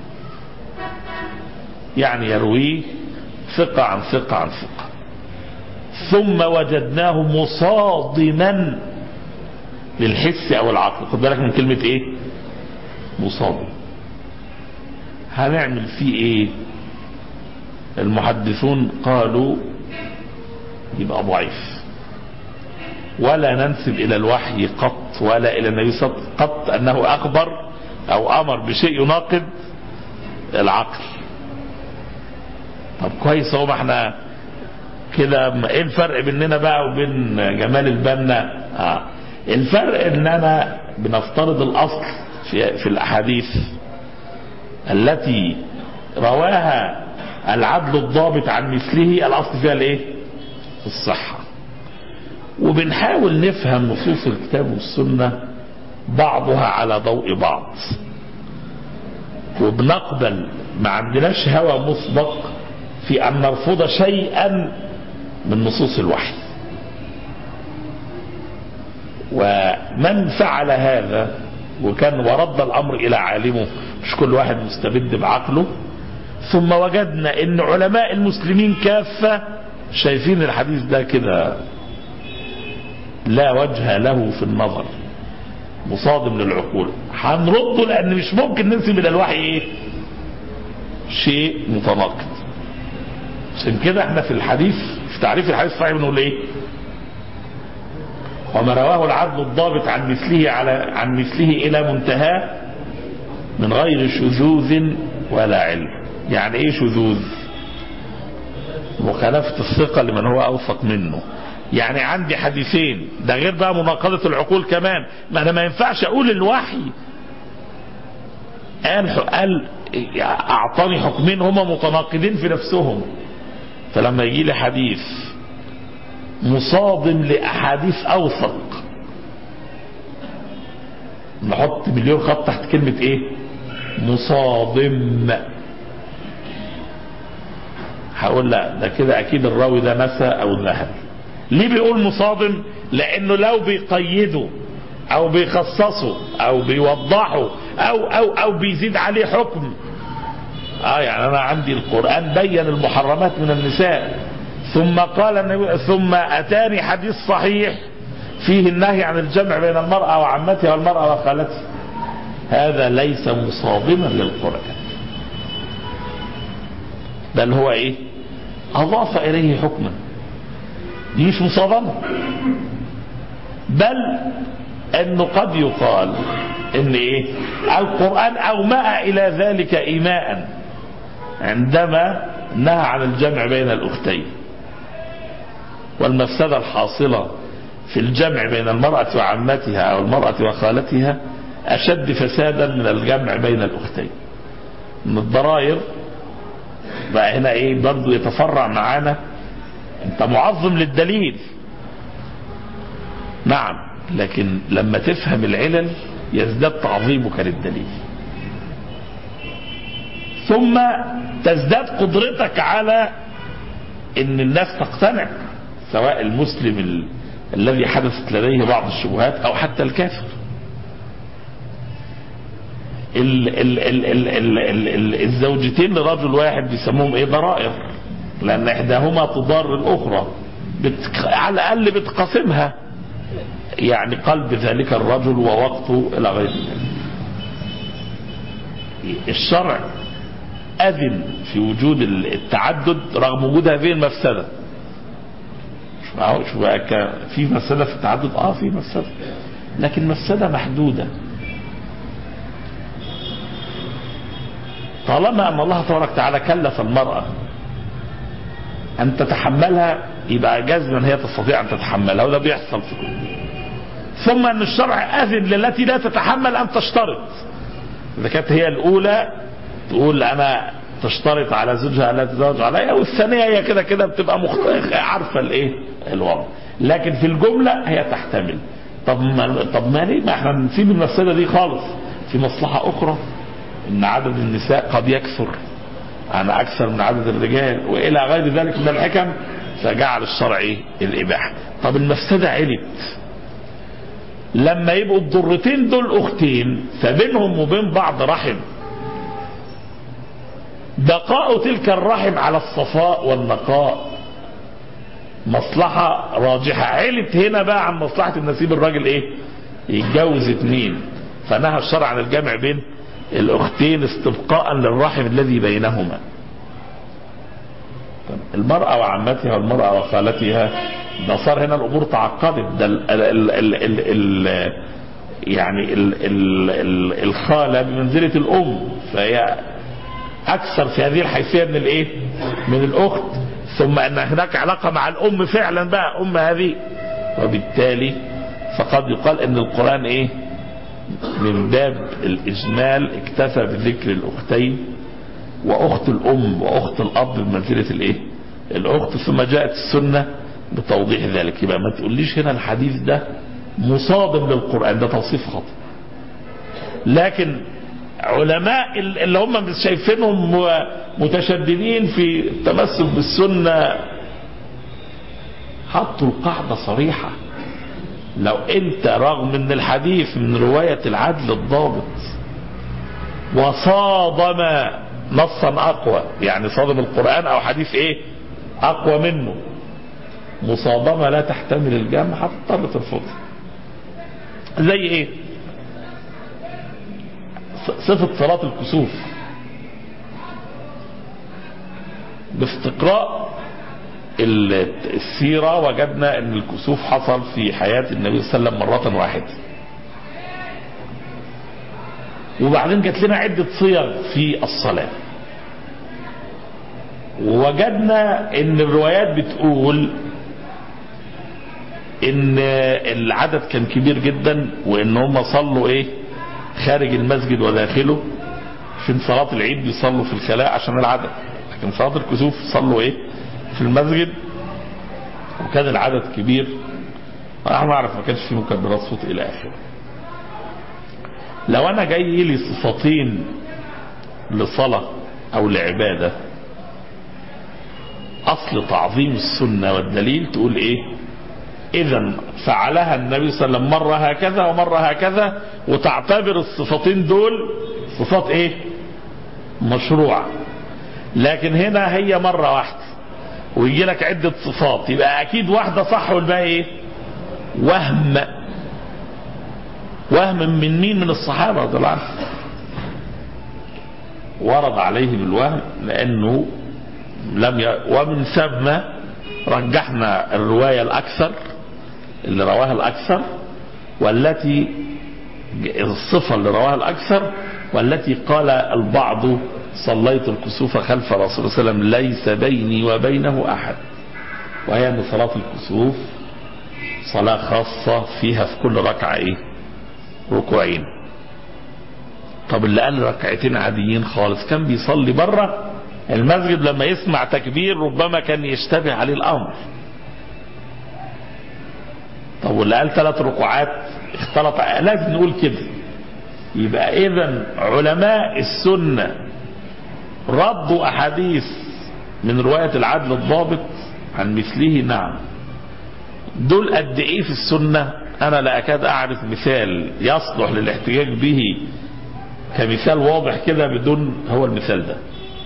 يعني يرويه ثقة عن ثقة عن ثقة ثم وجدناه مصادما للحس او العقل خد بالك من كلمة ايه مصادم هنعمل فيه ايه المحدثون قالوا يبقى ضعيف ولا ننسب الى الوحي قط ولا الى النبي صلى الله عليه وسلم قط انه اخبر او امر بشيء يناقض العقل طب كويس اهو ما احنا كده ايه الفرق بيننا بقى وبين جمال البنا آه. الفرق ان انا بنفترض الاصل في, في الاحاديث التي رواها العدل الضابط عن مثله الاصل فيها الايه الصحة وبنحاول نفهم نصوص الكتاب والسنة بعضها على ضوء بعض وبنقبل ما عندناش هوى مسبق في ان نرفض شيئا من نصوص الوحي ومن فعل هذا وكان ورد الامر الى عالمه مش كل واحد مستبد بعقله ثم وجدنا ان علماء المسلمين كافة شايفين الحديث ده كده لا وجه له في النظر مصادم للعقول هنرده لان مش ممكن ننسب الى الوحي ايه شيء متناقض عشان كده احنا في الحديث في تعريف الحديث الصحيح بنقول ايه وما رواه العدل الضابط عن مثله على عن مثله الى منتهاه من غير شذوذ ولا علم يعني ايه شذوذ مخالفة الثقة لمن هو اوثق منه يعني عندي حديثين ده غير بقى مناقضة العقول كمان ما انا ما ينفعش اقول الوحي قال قال اعطاني حكمين هما متناقضين في نفسهم فلما يجي لي حديث مصادم لاحاديث اوثق نحط مليون خط تحت كلمة ايه مصادم هقول لا ده كده اكيد الراوي ده نسى او ذهب ليه بيقول مصادم لانه لو بيقيده او بيخصصه او بيوضحه او او او بيزيد عليه حكم اه يعني انا عندي القرآن بين المحرمات من النساء ثم قال النبي ثم اتاني حديث صحيح فيه النهي عن الجمع بين المرأة وعمتها والمرأة وخالتها هذا ليس مصادما للقرآن بل هو ايه اضاف اليه حكما دي مش مصادمة بل انه قد يقال ان ايه القرآن اومأ الى ذلك ايماء عندما نهى عن الجمع بين الاختين والمفسدة الحاصلة في الجمع بين المرأة وعمتها او المرأة وخالتها اشد فسادا من الجمع بين الاختين من الضرائر بقى هنا ايه برضو يتفرع معانا انت معظم للدليل نعم لكن لما تفهم العلل يزداد تعظيمك للدليل ثم تزداد قدرتك على ان الناس تقتنع سواء المسلم ال... الذي حدثت لديه بعض الشبهات او حتى الكافر ال ال ال ال ال ال ال الزوجتين لرجل واحد بيسموهم ايه ضرائر لان احداهما تضار الاخرى بت... على الاقل بتقاسمها يعني قلب ذلك الرجل ووقته الى غير ذلك الشرع اذن في وجود التعدد رغم وجود هذه المفسده مش معقول شو بقى في مفسده في التعدد اه في مفسده لكن مفسده محدوده طالما ان الله تبارك وتعالى كلف المرأة ان تتحملها يبقى جزما هي تستطيع ان تتحملها وده بيحصل في كل ثم ان الشرع اذن للتي لا تتحمل ان تشترط اذا كانت هي الاولى تقول انا تشترط على زوجها لا تتزوج عليها والثانيه هي كده كده بتبقى مخت... عارفه الايه الوضع لكن في الجمله هي تحتمل طب ما طب ما ليه ما احنا نسيب المفسده دي خالص في مصلحه اخرى ان عدد النساء قد يكثر عن اكثر من عدد الرجال والى غير ذلك من الحكم فجعل الشرع ايه الاباحه طب المفسده علت لما يبقوا الضرتين دول اختين فبينهم وبين بعض رحم بقاء تلك الرحم على الصفاء والنقاء مصلحة راجحة علت هنا بقى عن مصلحة النسيب الراجل ايه يتجوز اتنين فنهى الشرع عن الجمع بين الاختين استبقاء للرحم الذي بينهما المرأة وعمتها والمرأة وخالتها ده صار هنا الامور تعقدت ده ال ال ال ال ال يعني ال ال ال الخالة بمنزلة الام فهي اكثر في هذه الحيثية من الايه من الاخت ثم ان هناك علاقة مع الام فعلا بقى ام هذه وبالتالي فقد يقال ان القرآن ايه من باب الإجمال اكتفى بذكر الأختين واخت الام واخت الاب بمنزله الايه الاخت ثم جاءت السنه بتوضيح ذلك يبقى ما تقوليش هنا الحديث ده مصادم للقران ده توصيف خطأ لكن علماء اللي هم مش شايفينهم متشددين في التمسك بالسنه حطوا القاعده صريحه لو انت رغم ان الحديث من روايه العدل الضابط وصادم نصا اقوى يعني صادم القران او حديث ايه اقوى منه مصادمه لا تحتمل الجمع هتضطر ترفضها زي ايه صفه صلاه الكسوف باستقراء السيرة وجدنا ان الكسوف حصل في حياة النبي صلى الله عليه وسلم مرة واحدة وبعدين جات لنا عدة صيغ في الصلاة ووجدنا ان الروايات بتقول ان العدد كان كبير جدا وان هم صلوا ايه خارج المسجد وداخله عشان صلاة العيد بيصلوا في الخلاء عشان العدد لكن صلاة الكسوف صلوا ايه في المسجد وكان العدد كبير انا ما اعرف ما كانش فيه مكبرات صوت الى اخره لو انا جاي لي صفتين لصلاة او لعبادة اصل تعظيم السنة والدليل تقول ايه اذا فعلها النبي صلى الله عليه وسلم مرة هكذا ومرة هكذا وتعتبر الصفتين دول صفات ايه مشروعة لكن هنا هي مرة واحدة ويجي لك عدة صفات يبقى اكيد واحدة صح والباقي ايه وهم وهم من مين من الصحابة رضي الله عنهم ورد عليهم الوهم لانه لم ي... ومن ثم رجحنا الرواية الاكثر اللي رواها الاكثر والتي الصفة اللي رواها الاكثر والتي قال البعض صليت الكسوف خلف رسول الله صلى الله عليه وسلم ليس بيني وبينه احد وهي ان صلاة الكسوف صلاة خاصة فيها في كل ركعة ايه ركوعين طب اللي قال ركعتين عاديين خالص كان بيصلي بره المسجد لما يسمع تكبير ربما كان يشتبه عليه الامر طب واللي قال ثلاث ركوعات اختلط لازم نقول كده يبقى اذا علماء السنه ردوا احاديث من روايه العدل الضابط عن مثله نعم دول قد ايه في السنه انا لا اكاد اعرف مثال يصلح للاحتجاج به كمثال واضح كده بدون هو المثال ده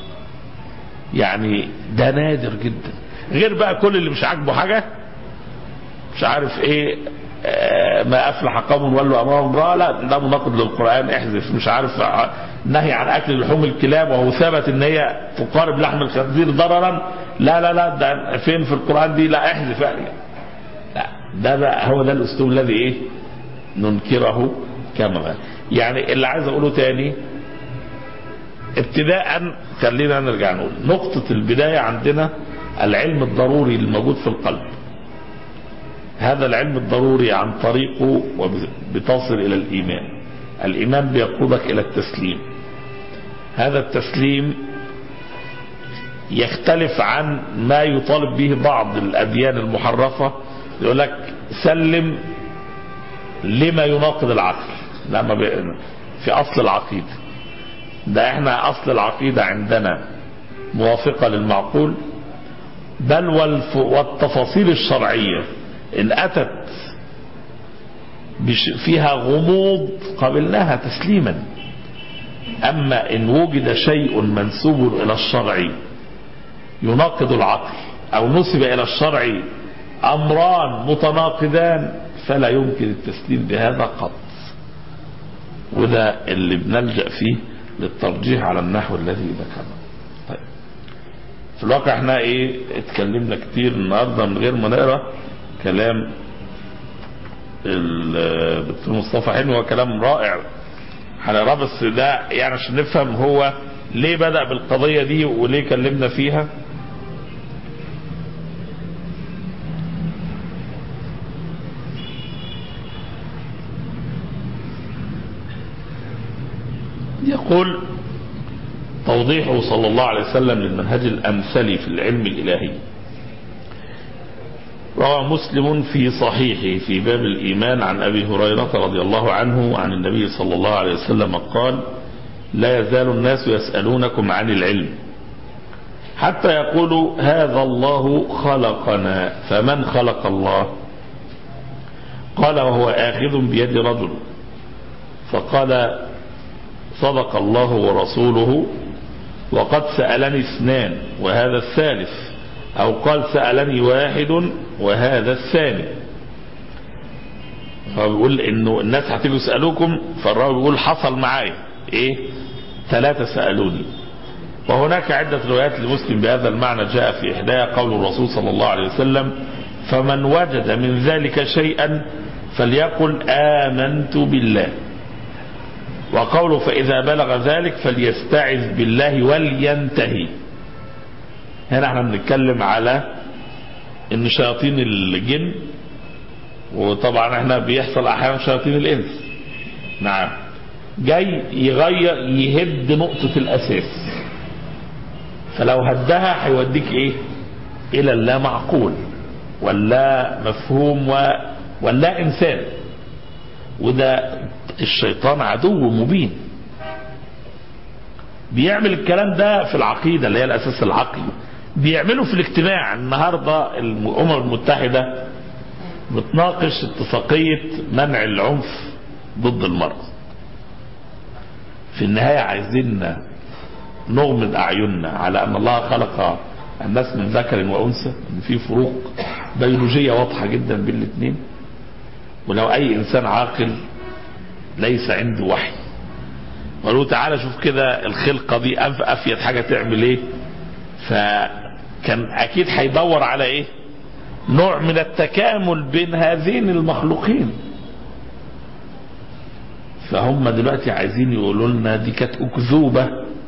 يعني ده نادر جدا غير بقى كل اللي مش عاجبه حاجه مش عارف ايه ما افلح قوم ولوا امرهم امراه لا ده مناقض للقران احذف مش عارف نهي عن اكل لحوم الكلاب وهو ثبت ان هي تقارب لحم الخنزير ضررا لا لا لا ده فين في القران دي لا احذف لا ده بقى هو ده الاسلوب الذي ايه ننكره كما يعني اللي عايز اقوله تاني ابتداء خلينا نرجع نقول نقطة البداية عندنا العلم الضروري الموجود في القلب هذا العلم الضروري عن طريقه بتصل إلى الإيمان الإيمان بيقودك إلى التسليم هذا التسليم يختلف عن ما يطالب به بعض الأديان المحرفة يقول لك سلم لما يناقض العقل لما في أصل العقيدة ده احنا أصل العقيدة عندنا موافقة للمعقول بل والتفاصيل الشرعية إن أتت فيها غموض قبلناها تسليما أما إن وجد شيء منسوب إلى الشرع يناقض العقل أو نسب إلى الشرع أمران متناقضان فلا يمكن التسليم بهذا قط وده اللي بنلجأ فيه للترجيح على النحو الذي ذكرنا طيب في الواقع احنا ايه اتكلمنا كتير النهارده من غير ما نقرا كلام الدكتور مصطفى حلمي هو كلام رائع هنقراه بس ده يعني عشان نفهم هو ليه بدأ بالقضية دي وليه كلمنا فيها يقول توضيحه صلى الله عليه وسلم للمنهج الأمثل في العلم الإلهي روى مسلم في صحيحه في باب الإيمان عن أبي هريرة رضي الله عنه عن النبي صلى الله عليه وسلم قال لا يزال الناس يسألونكم عن العلم حتى يقولوا هذا الله خلقنا فمن خلق الله قال وهو آخذ بيد رجل فقال صدق الله ورسوله وقد سألني اثنان وهذا الثالث أو قال سألني واحد وهذا الثاني فبيقول انه الناس هتيجوا يسألوكم فالراوي بيقول حصل معايا ايه ثلاثة سألوني وهناك عدة روايات لمسلم بهذا المعنى جاء في إحداها قول الرسول صلى الله عليه وسلم فمن وجد من ذلك شيئا فليقل آمنت بالله وقوله فإذا بلغ ذلك فليستعذ بالله ولينتهي هنا احنا بنتكلم على ان شياطين الجن وطبعا احنا بيحصل احيانا شياطين الانس نعم جاي يغير يهد نقطة الاساس فلو هدها هيوديك ايه الى اللا معقول ولا مفهوم و... ولا انسان وده الشيطان عدو مبين بيعمل الكلام ده في العقيدة اللي هي الاساس العقلي بيعملوا في الاجتماع النهاردة الامم المتحدة بتناقش اتفاقية منع العنف ضد المرأة في النهاية عايزين نغمض أعيننا على أن الله خلق الناس من ذكر وأنثى إن في فروق بيولوجية واضحة جدا بين الاثنين ولو أي إنسان عاقل ليس عنده وحي قالوا تعالى شوف كده الخلقة دي أف أفيد حاجة تعمل إيه فكان أكيد هيدور على إيه نوع من التكامل بين هذين المخلوقين فهم دلوقتي عايزين يقولوا لنا دي كانت أكذوبة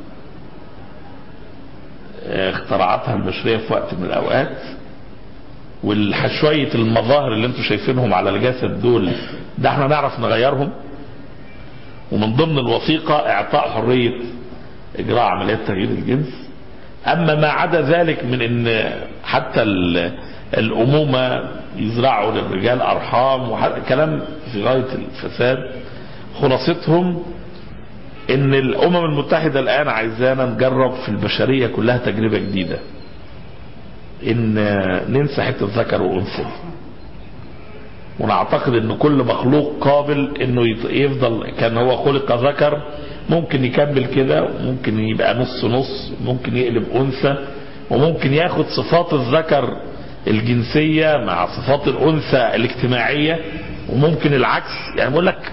اخترعتها البشرية في وقت من الأوقات والشوية المظاهر اللي انتم شايفينهم على الجسد دول ده احنا نعرف نغيرهم ومن ضمن الوثيقة اعطاء حرية اجراء عمليات تغيير الجنس اما ما عدا ذلك من ان حتى الامومة يزرعوا للرجال ارحام وكلام في غاية الفساد خلاصتهم ان الامم المتحدة الان عايزانا نجرب في البشرية كلها تجربة جديدة ان ننسى حتة ذكر وانثى ونعتقد ان كل مخلوق قابل انه يفضل كان هو خلق ذكر ممكن يكمل كده ممكن يبقى نص نص ممكن يقلب انثى وممكن ياخد صفات الذكر الجنسية مع صفات الانثى الاجتماعية وممكن العكس يعني بقول لك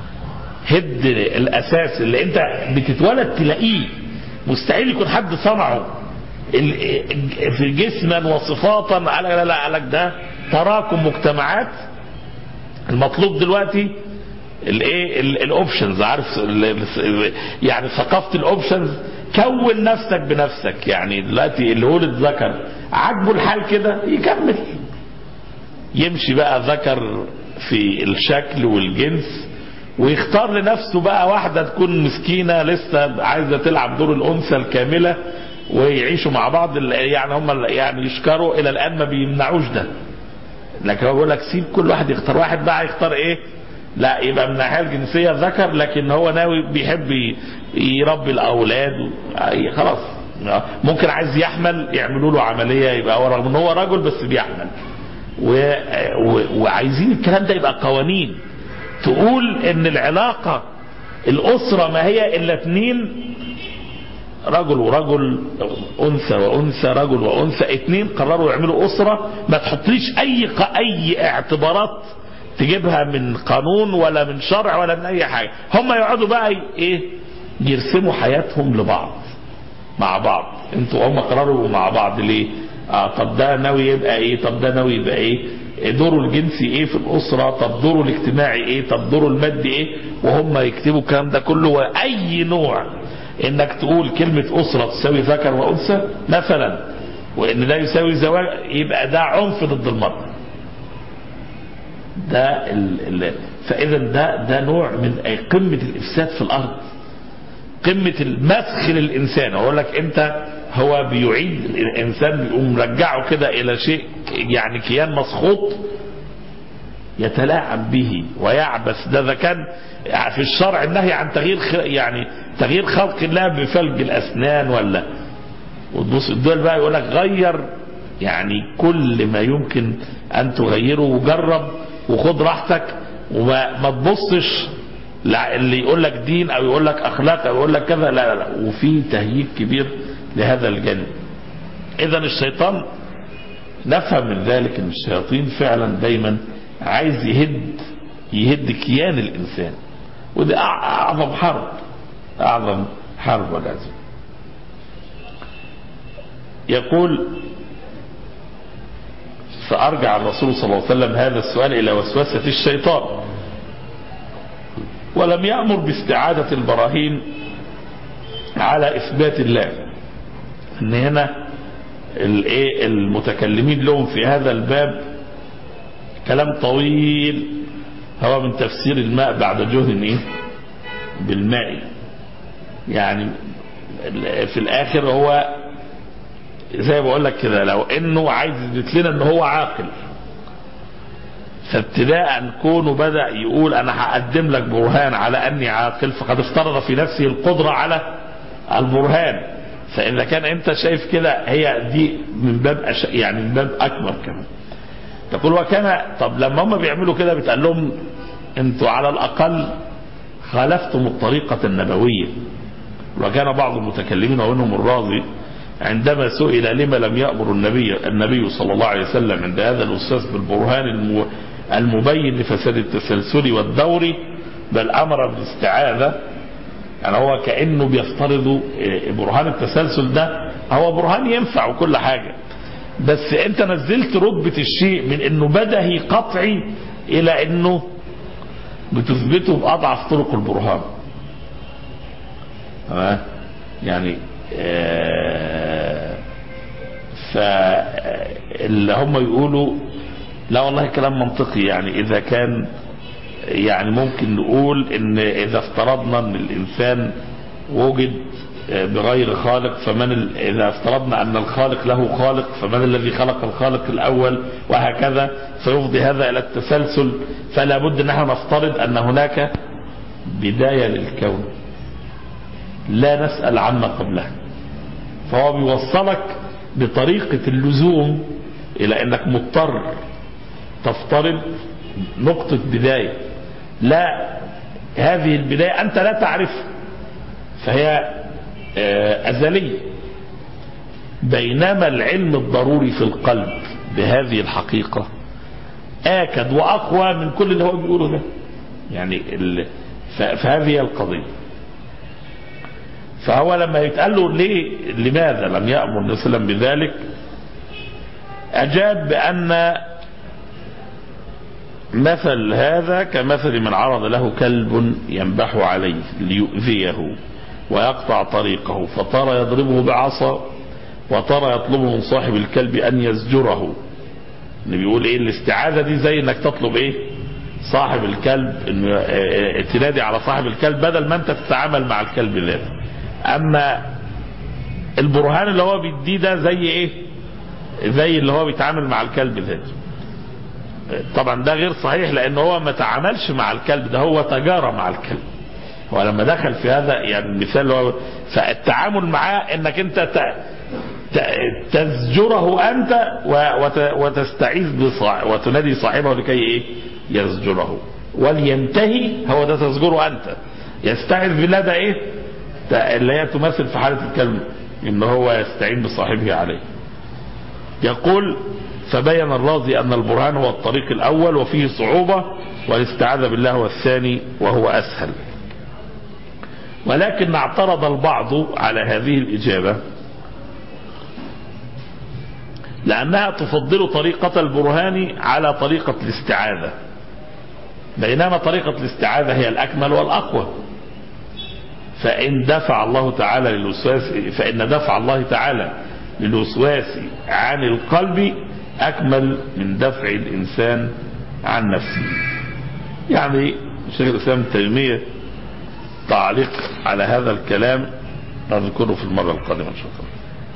هد الاساس اللي انت بتتولد تلاقيه مستحيل يكون حد صنعه في جسما وصفاتا على لا لا على ده تراكم مجتمعات المطلوب دلوقتي الايه الاوبشنز عارف يعني ثقافه الاوبشنز كون نفسك بنفسك يعني دلوقتي اللي ولد ذكر عاجبه الحال كده يكمل يمشي بقى ذكر في الشكل والجنس ويختار لنفسه بقى واحدة تكون مسكينة لسه عايزة تلعب دور الأنثى الكاملة ويعيشوا مع بعض يعني هم يعني يشكروا إلى الآن ما بيمنعوش ده لكن هو بيقول لك سيب كل واحد يختار واحد بقى يختار ايه لا يبقى من الناحيه الجنسيه ذكر لكن هو ناوي بيحب يربي الاولاد خلاص ممكن عايز يحمل يعملوا له عمليه يبقى هو رغم ان هو رجل بس بيحمل و... و... وعايزين الكلام ده يبقى قوانين تقول ان العلاقه الاسره ما هي الا اتنين رجل ورجل انثى وانثى رجل وانثى اتنين قرروا يعملوا اسره ما تحطليش اي اي اعتبارات تجيبها من قانون ولا من شرع ولا من اي حاجه هم يقعدوا بقى ايه يرسموا حياتهم لبعض مع بعض انتوا هم قرروا مع بعض ليه اه طب ده ناوي يبقى ايه طب ده ناوي يبقى ايه دوره الجنسي ايه في الاسره طب دوره الاجتماعي ايه طب دوره المادي ايه وهم يكتبوا الكلام ده كله واي نوع انك تقول كلمة اسرة تساوي ذكر وانثى مثلا وان ده يساوي زواج يبقى ده عنف ضد المرأة ده ال ال فاذا ده ده نوع من قمة الافساد في الارض قمة المسخ للإنسان أقول لك أنت هو بيعيد الإنسان بيقوم مرجعه كده إلى شيء يعني كيان مسخوط يتلاعب به ويعبث ده إذا كان في الشرع النهي عن تغيير يعني تغيير خلق الله بفلج الأسنان ولا وتبص الدول بقى يقول لك غير يعني كل ما يمكن أن تغيره وجرب وخد راحتك وما تبصش اللي يقول لك دين او يقول لك اخلاق او يقول لك كذا لا لا لا وفي تهييج كبير لهذا الجانب اذا الشيطان نفهم من ذلك ان الشياطين فعلا دايما عايز يهد يهد كيان الانسان ودي اعظم حرب اعظم حرب ولازم يقول فارجع الرسول صلى الله عليه وسلم هذا السؤال الى وسوسه الشيطان ولم يأمر باستعادة البراهين على إثبات الله ان هنا الايه المتكلمين لهم في هذا الباب كلام طويل هو من تفسير الماء بعد جهد ايه بالماء يعني في الاخر هو زي ما بقول لك كده لو انه عايز يثبت لنا ان هو عاقل فابتداء كونه بدأ يقول انا هقدم لك برهان على اني عاقل فقد افترض في نفسه القدرة على البرهان فاذا كان انت شايف كده هي دي من باب أش... يعني من باب اكبر كمان تقول وكان طب لما هم بيعملوا كده بتقال لهم انتوا على الاقل خالفتم الطريقة النبوية وكان بعض المتكلمين ومنهم الرازي عندما سئل لما لم يأمر النبي النبي صلى الله عليه وسلم عند هذا الأستاذ بالبرهان المبين لفساد التسلسل والدور بل أمر بالاستعاذة يعني هو كأنه بيفترض برهان التسلسل ده هو برهان ينفع وكل حاجة بس انت نزلت رتبة الشيء من انه بدهي قطعي الى انه بتثبته بأضعف طرق البرهان يعني فاللي هم يقولوا لا والله كلام منطقي يعني اذا كان يعني ممكن نقول ان اذا افترضنا ان الانسان وجد بغير خالق فمن ال... اذا افترضنا ان الخالق له خالق فمن الذي خلق الخالق الاول وهكذا فيفضي هذا الى التسلسل فلا بد ان احنا نفترض ان هناك بداية للكون لا نسأل عما قبلها فهو بيوصلك بطريقة اللزوم الى انك مضطر تفترض نقطة بداية لا هذه البداية انت لا تعرفها فهي ازلية بينما العلم الضروري في القلب بهذه الحقيقة اكد واقوى من كل اللي هو بيقوله ده يعني فهذه القضية فهو لما يتقال له ليه لماذا لم يأمر النبي صلى الله عليه وسلم بذلك أجاب بأن مثل هذا كمثل من عرض له كلب ينبح عليه ليؤذيه ويقطع طريقه فترى يضربه بعصا وترى يطلب من صاحب الكلب أن يزجره اللي بيقول ايه الاستعاذة دي زي انك تطلب ايه صاحب الكلب انه تنادي على صاحب الكلب بدل ما انت تتعامل مع الكلب ذاته اما البرهان اللي هو بيديه ده زي ايه زي اللي هو بيتعامل مع الكلب ذاته طبعا ده غير صحيح لان هو ما تعاملش مع الكلب ده هو تجارة مع الكلب هو لما دخل في هذا يعني المثال اللي هو فالتعامل معاه انك انت تزجره انت وتستعيذ بصاحب وتنادي صاحبه لكي ايه يزجره ولينتهي هو ده تزجره انت يستعيذ بالله ده ايه ده اللي هي تمثل في حالة الكلب ان هو يستعين بصاحبه عليه يقول فبين الرازي ان البرهان هو الطريق الاول وفيه صعوبة والاستعاذة بالله هو الثاني وهو اسهل ولكن اعترض البعض على هذه الاجابة لانها تفضل طريقة البرهان على طريقة الاستعاذة بينما طريقة الاستعاذة هي الاكمل والاقوى فإن دفع الله تعالى للوسواس فإن دفع الله تعالى للوسواس عن القلب أكمل من دفع الإنسان عن نفسه يعني شيخ الإسلام ابن تيمية تعليق على هذا الكلام نذكره في المرة القادمة إن شاء الله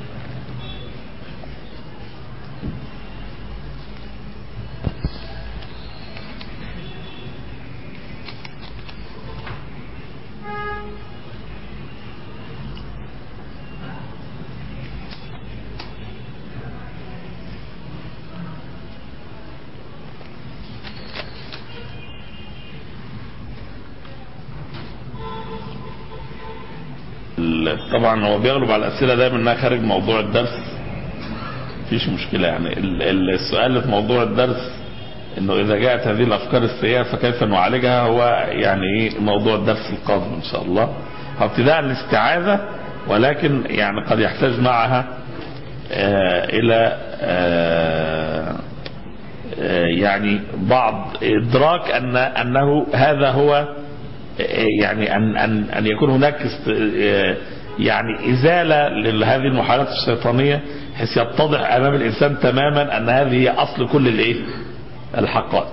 طبعا هو بيغلب على الاسئله دايما انها خارج موضوع الدرس مفيش مشكله يعني السؤال اللي في موضوع الدرس انه اذا جاءت هذه الافكار السيئه فكيف نعالجها هو يعني ايه موضوع الدرس القادم ان شاء الله ابتداء الاستعاذه ولكن يعني قد يحتاج معها آه الى آه آه يعني بعض ادراك ان انه هذا هو يعني ان ان ان يكون هناك يعني ازاله لهذه المحاولات الشيطانيه بحيث يتضح امام الانسان تماما ان هذه هي اصل كل الايه؟ الحقائق.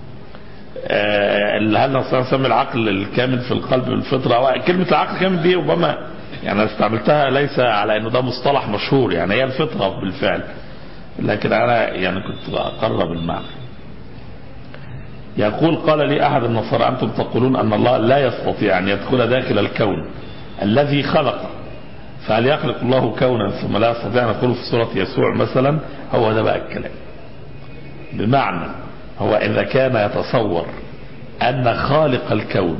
هل نستطيع نسمي العقل الكامل في القلب بالفطره؟ كلمه العقل الكامل دي ربما يعني انا استعملتها ليس على انه ده مصطلح مشهور يعني هي الفطره بالفعل. لكن انا يعني كنت اقرب المعنى. يقول قال لي أحد النصارى أنتم تقولون أن الله لا يستطيع أن يدخل داخل الكون الذي خلق فهل يخلق الله كونا ثم لا يستطيع أن يدخل في صورة يسوع مثلا هو ده بقى الكلام بمعنى هو إذا كان يتصور أن خالق الكون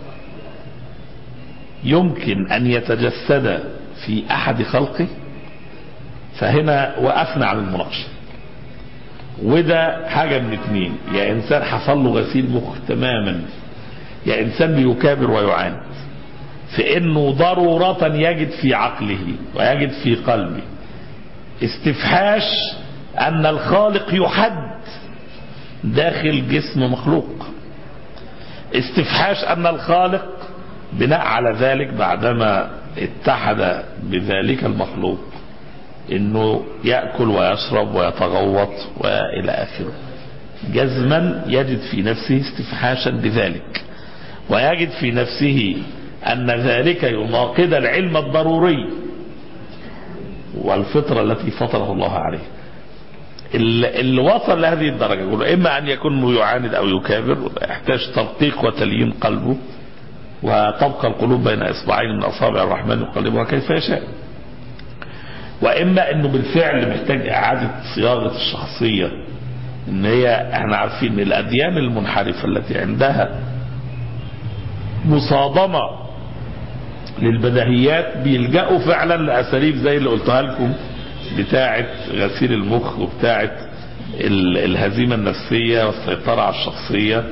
يمكن أن يتجسد في أحد خلقه فهنا وقفنا على المناقشه وده حاجة من اتنين يا انسان حصل له غسيل مخ تماما يا انسان بيكابر ويعاند في انه ضرورة يجد في عقله ويجد في قلبه استفحاش ان الخالق يحد داخل جسم مخلوق استفحاش ان الخالق بناء على ذلك بعدما اتحد بذلك المخلوق انه ياكل ويشرب ويتغوط والى اخره جزما يجد في نفسه استفحاشا بذلك ويجد في نفسه ان ذلك يناقض العلم الضروري والفطره التي فطره الله عليه اللي وصل لهذه الدرجه يقول اما ان يكون يعاند او يكابر يحتاج ترقيق وتليين قلبه وتبقى القلوب بين اصبعين من اصابع الرحمن يقلبها كيف يشاء واما انه بالفعل محتاج اعاده صياغه الشخصيه ان هي احنا عارفين ان الاديان المنحرفه التي عندها مصادمه للبديهيات بيلجأوا فعلا لاساليب زي اللي قلتها لكم بتاعه غسيل المخ وبتاعه الهزيمه النفسيه والسيطره على الشخصيه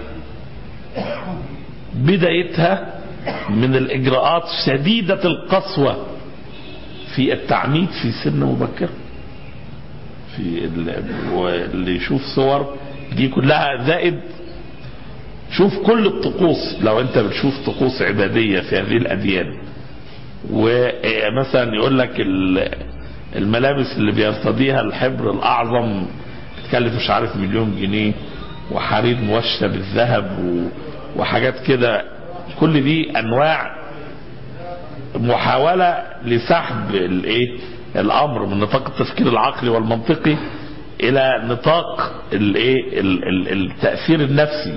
بدايتها من الاجراءات شديده القسوه في التعميد في سن مبكر في اللي يشوف صور دي كلها زائد شوف كل الطقوس لو انت بتشوف طقوس عبادية في هذه الأديان ومثلا يقول لك الملابس اللي بيرتديها الحبر الأعظم بتكلف مش عارف مليون جنيه وحرير موشى بالذهب وحاجات كده كل دي أنواع محاولة لسحب الايه الامر من نطاق التفكير العقلي والمنطقي الى نطاق الايه التاثير النفسي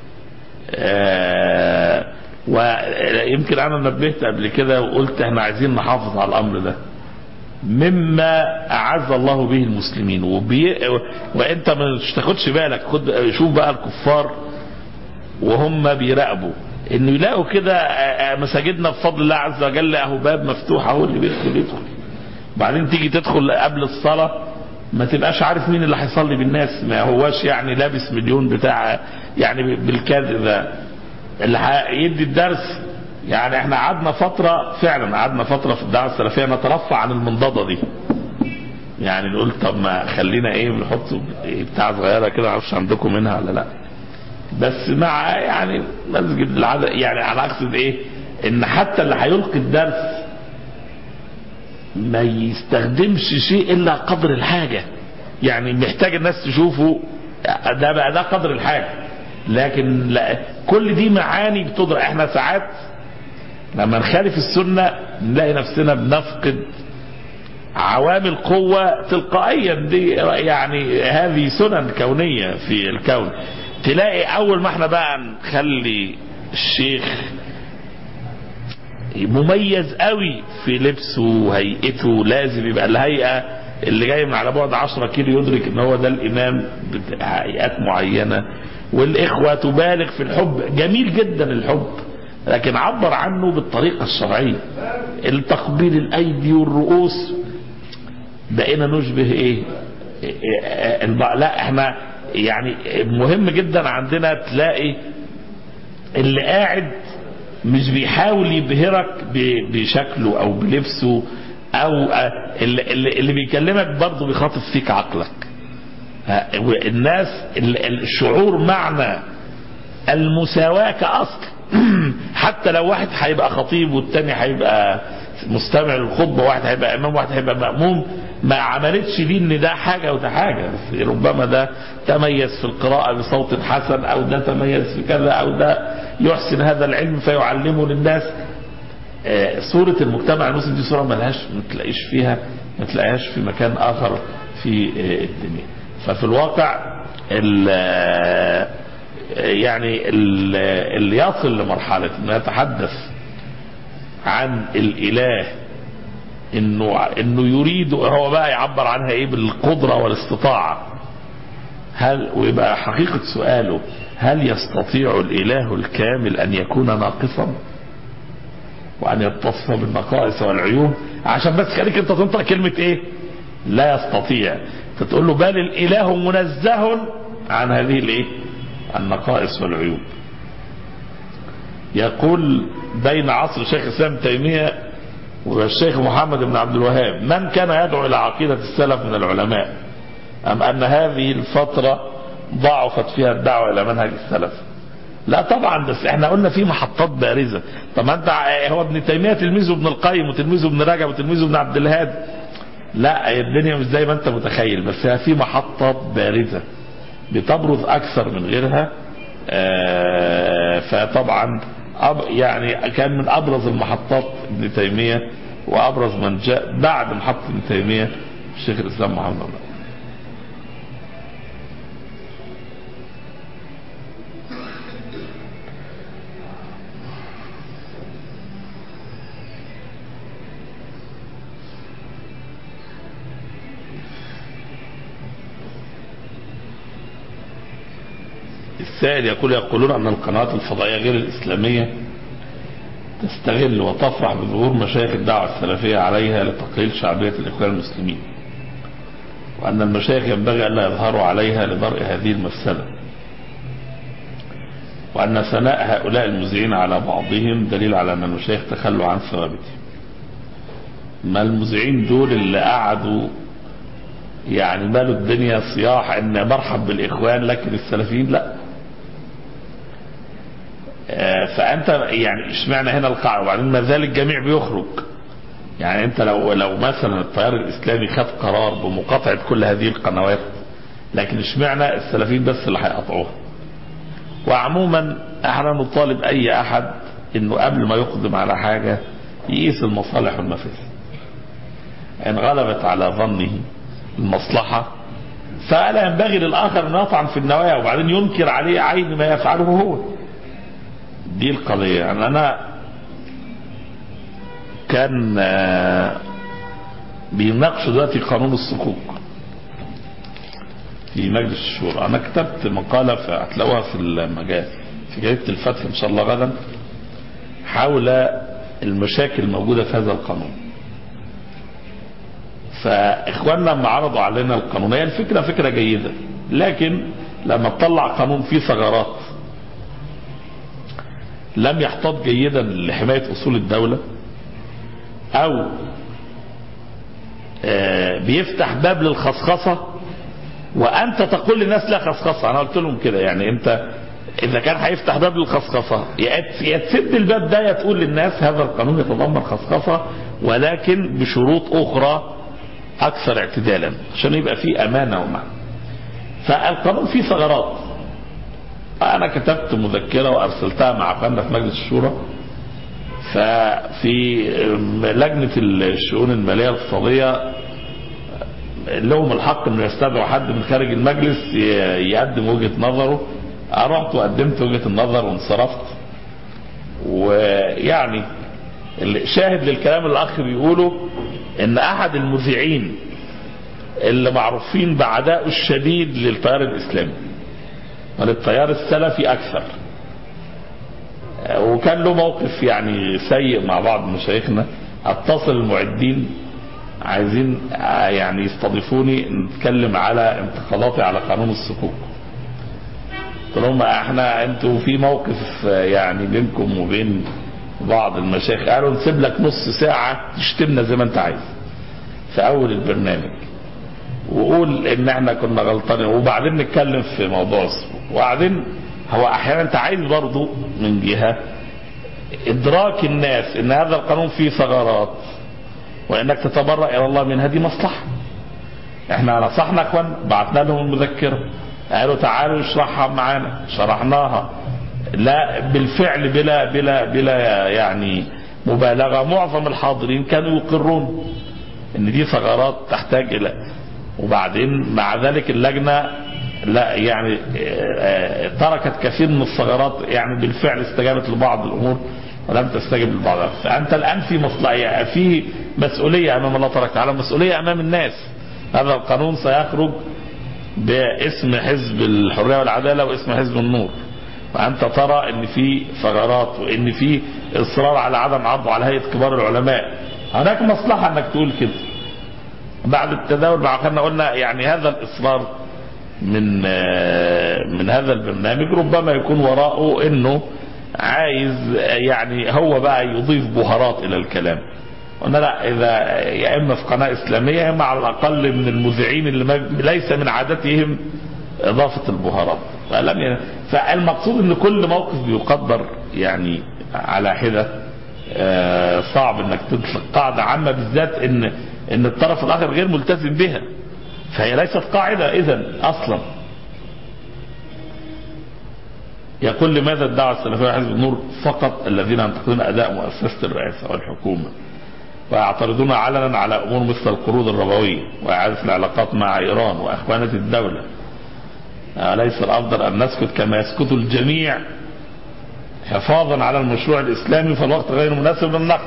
آه ويمكن انا نبهت قبل كده وقلت احنا عايزين نحافظ على الامر ده مما اعز الله به المسلمين وبي... وانت مش تاخدش بالك خد شوف بقى الكفار وهم بيراقبوا انه يلاقوا كده مساجدنا بفضل الله عز وجل اهو باب مفتوح اهو اللي بيدخل يدخل بعدين تيجي تدخل قبل الصلاه ما تبقاش عارف مين اللي هيصلي بالناس ما هواش يعني لابس مليون بتاع يعني بالكذب اللي هيدي الدرس يعني احنا قعدنا فترة فعلا قعدنا فترة في الدعوة السلفية نترفع عن المنضدة دي يعني نقول طب ما خلينا ايه بنحط بتاع صغيرة كده معرفش عندكم منها ولا لا بس مع يعني مسجد العدد يعني انا اقصد ايه ان حتى اللي هيلقي الدرس ما يستخدمش شيء الا قدر الحاجة يعني محتاج الناس تشوفه ده بقى ده قدر الحاجة لكن لا كل دي معاني بتضرب احنا ساعات لما نخالف السنة نلاقي نفسنا بنفقد عوامل قوة تلقائيا دي يعني هذه سنن كونية في الكون تلاقي أول ما احنا بقى نخلي الشيخ مميز قوي في لبسه وهيئته لازم يبقى الهيئة اللي جاي من على بعد 10 كيلو يدرك ان هو ده الامام بهيئات معينة والاخوة تبالغ في الحب جميل جدا الحب لكن عبر عنه بالطريقة الشرعية التقبيل الايدي والرؤوس بقينا نشبه ايه لا احنا يعني مهم جدا عندنا تلاقي اللي قاعد مش بيحاول يبهرك بشكله او بلبسه او اللي, اللي بيكلمك برضه بيخاطب فيك عقلك الناس الشعور معنى المساواة كأصل حتى لو واحد هيبقى خطيب والتاني هيبقى مستمع للخطبة واحد هيبقى امام واحد هيبقى مأموم ما عملتش دي ان ده حاجة وده حاجة بس ربما ده تميز في القراءة بصوت حسن او ده تميز في كذا او ده يحسن هذا العلم فيعلمه للناس صورة المجتمع المسلم دي صورة ملهاش ما تلاقيش فيها ما تلاقيهاش في مكان آخر في الدنيا ففي الواقع ال يعني ال اللي يصل لمرحلة انه يتحدث عن الإله انه انه يريد هو بقى يعبر عنها ايه بالقدرة والاستطاعة هل ويبقى حقيقة سؤاله هل يستطيع الإله الكامل أن يكون ناقصا وأن يتصف بالنقائص والعيوب عشان بس خليك أنت تنطق كلمة إيه لا يستطيع تقول له بل الإله منزه عن هذه الإيه النقائص والعيوب يقول بين عصر شيخ الإسلام تيمية والشيخ محمد بن عبد الوهاب من كان يدعو إلى عقيدة السلف من العلماء أم أن هذه الفترة ضعفت فيها الدعوة إلى منهج السلف لا طبعا بس احنا قلنا في محطات بارزة طب ما انت هو ابن تيمية تلميذه ابن القيم وتلميذه ابن رجب وتلميذه ابن عبد الهادي لا الدنيا مش زي ما انت متخيل بس في محطات بارزة بتبرز اكثر من غيرها اه فطبعا يعني كان من ابرز المحطات ابن تيمية وابرز من جاء بعد محطة ابن تيمية الشيخ الاسلام محمد الله السائل يقول يقولون أن القنوات الفضائية غير الإسلامية تستغل وتفرح بظهور مشايخ الدعوة السلفية عليها لتقليل شعبية الإخوان المسلمين وأن المشايخ ينبغي ألا يظهروا عليها لدرء هذه المفسدة وأن ثناء هؤلاء المذيعين على بعضهم دليل على أن المشايخ تخلوا عن ثوابتهم ما المذيعين دول اللي قعدوا يعني مالوا الدنيا صياح ان مرحب بالاخوان لكن السلفيين لا فانت يعني اشمعنى هنا القاعده وبعدين ما زال الجميع بيخرج يعني انت لو لو مثلا التيار الاسلامي خد قرار بمقاطعه كل هذه القنوات لكن اشمعنى السلفيين بس اللي هيقطعوها وعموما احنا نطالب اي احد انه قبل ما يقدم على حاجه يقيس المصالح والمفاسد ان غلبت على ظنه المصلحه فلا ينبغي للاخر ان يطعن في النوايا وبعدين ينكر عليه عين ما يفعله هو دي القضية يعني أنا كان بيناقشوا دلوقتي قانون الصكوك في مجلس الشورى أنا كتبت مقالة هتلاقوها في المجال في جريدة الفتح إن شاء الله غدا حول المشاكل الموجودة في هذا القانون فإخواننا لما عرضوا علينا القانون هي الفكرة فكرة جيدة لكن لما تطلع قانون فيه ثغرات لم يحتاط جيدا لحماية أصول الدولة أو بيفتح باب للخصخصة وأنت تقول للناس لا خصخصة أنا قلت لهم كده يعني أنت إذا كان هيفتح باب للخصخصة يا تسد الباب ده يا تقول للناس هذا القانون يتضمن خصخصة ولكن بشروط أخرى أكثر اعتدالا عشان يبقى فيه أمانة ومعنى فالقانون فيه ثغرات أنا كتبت مذكرة وأرسلتها مع أخواننا في مجلس الشورى ففي لجنة الشؤون المالية الاقتصادية لهم الحق انه يستدعوا حد من خارج المجلس يقدم وجهة نظره رحت وقدمت وجهة النظر وانصرفت ويعني شاهد للكلام اللي الاخ بيقوله ان احد المذيعين اللي معروفين بعدائه الشديد للتيار الاسلامي وللتيار السلفي اكثر وكان له موقف يعني سيء مع بعض مشايخنا اتصل المعدين عايزين يعني يستضيفوني نتكلم على انتقاداتي على قانون الصكوك قلت لهم احنا انتوا في موقف يعني بينكم وبين بعض المشايخ قالوا نسيب لك نص ساعة تشتمنا زي ما انت عايز في اول البرنامج وقول ان احنا كنا غلطانين وبعدين نتكلم في موضوع الصكوك وبعدين هو احيانا انت عايز برضه من جهة ادراك الناس ان هذا القانون فيه ثغرات وانك تتبرأ الى الله منها دي مصلحة احنا نصحنا اخوان بعتنا لهم المذكرة قالوا تعالوا اشرحها معانا شرحناها لا بالفعل بلا بلا بلا يعني مبالغة معظم الحاضرين كانوا يقرون ان دي ثغرات تحتاج الى وبعدين مع ذلك اللجنة لا يعني تركت كثير من الثغرات يعني بالفعل استجابت لبعض الامور ولم تستجب لبعضها فانت الان في مصلحة في مسؤولية امام الله تبارك وتعالى مسؤولية امام الناس هذا القانون سيخرج باسم حزب الحرية والعدالة واسم حزب النور وانت ترى ان في ثغرات وان في اصرار على عدم عرضه على هيئة كبار العلماء هناك مصلحة انك تقول كده بعد التداول مع اخرنا قلنا يعني هذا الاصرار من من هذا البرنامج ربما يكون وراءه انه عايز يعني هو بقى يضيف بهارات الى الكلام قلنا لا اذا يا اما في قناه اسلاميه يا اما على الاقل من المذيعين اللي ليس من عادتهم اضافه البهارات فلم ي... فالمقصود ان كل موقف بيقدر يعني على حده صعب انك تطلق قاعده عامه بالذات ان ان الطرف الاخر غير ملتزم بها فهي ليست قاعده اذا اصلا يقول لماذا الدعوة السلفية حزب النور فقط الذين ينتقدون أداء مؤسسة الرئاسة والحكومة ويعترضون علنا على أمور مثل القروض الربوية وإعادة العلاقات مع إيران وأخوانة الدولة أليس الأفضل أن نسكت كما يسكت الجميع حفاظا على المشروع الإسلامي فالوقت غير مناسب للنقد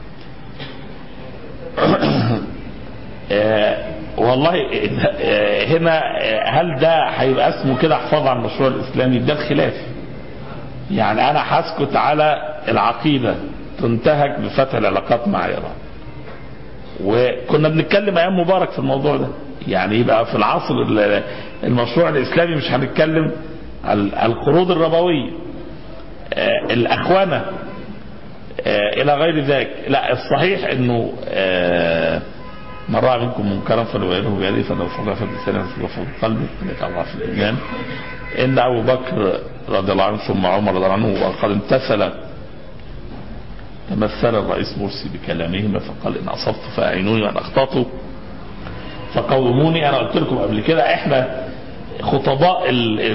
والله هنا هل ده هيبقى اسمه كده حفاظ على المشروع الإسلامي ده الخلاف يعني أنا هسكت على العقيدة تنتهك بفتح العلاقات مع إيران وكنا بنتكلم أيام مبارك في الموضوع ده يعني يبقى في العصر المشروع الإسلامي مش هنتكلم القروض الربوية الأخوانة إلى غير ذلك لا الصحيح أنه من رأى منكم منكرا فليغيره بيده فلو استطاع فبلسانه فلو قلبه يتضعف الإيمان إن أبو بكر رضي الله عنه ثم عمر رضي الله عنه وقد امتثل تمثل الرئيس مرسي بكلامهما فقال إن أصبت فأعينوني وإن أخطأت فقوموني أنا قلت لكم قبل كده إحنا خطباء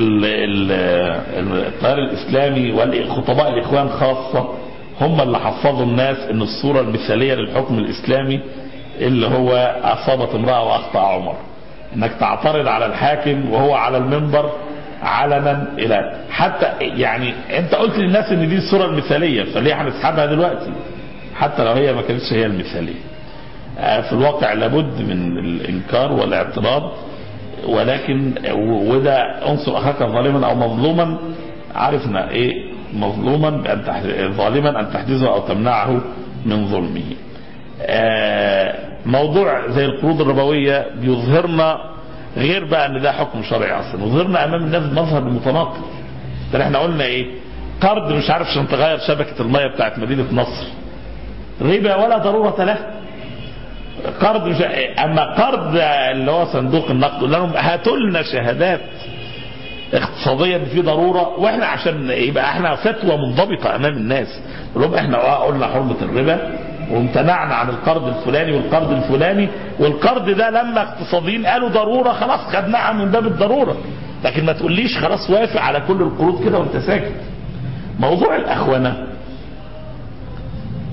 التيار الإسلامي والخطباء الإخوان خاصة هم اللي حفظوا الناس ان الصورة المثالية للحكم الإسلامي اللي هو أصابت امرأة وأخطأ عمر انك تعترض على الحاكم وهو على المنبر علنا الى حتى يعني انت قلت للناس ان دي الصورة المثالية فليه هنسحبها دلوقتي حتى لو هي ما كانتش هي المثالية في الواقع لابد من الانكار والاعتراض ولكن وده انصر اخاك ظالما او مظلوما عرفنا ايه مظلوما بأن ظالما ان تحجزه او تمنعه من ظلمه موضوع زي القروض الربوية بيظهرنا غير بقى ان ده حكم شرعي اصلا يظهرنا امام الناس مظهر متناقض ده احنا قلنا ايه قرض مش عارف عشان تغير شبكة المية بتاعت مدينة نصر ربا ولا ضرورة له قرض مش اما قرض اللي هو صندوق النقد قلنا لهم هاتوا لنا شهادات اقتصاديا في ضرورة واحنا عشان يبقى احنا فتوى منضبطة امام الناس لهم احنا قلنا حرمة الربا وامتنعنا عن القرض الفلاني والقرض الفلاني والقرض ده لما اقتصاديين قالوا ضرورة خلاص خدناها من باب الضرورة لكن ما تقوليش خلاص وافق على كل القروض كده وانت ساكت موضوع الاخوانة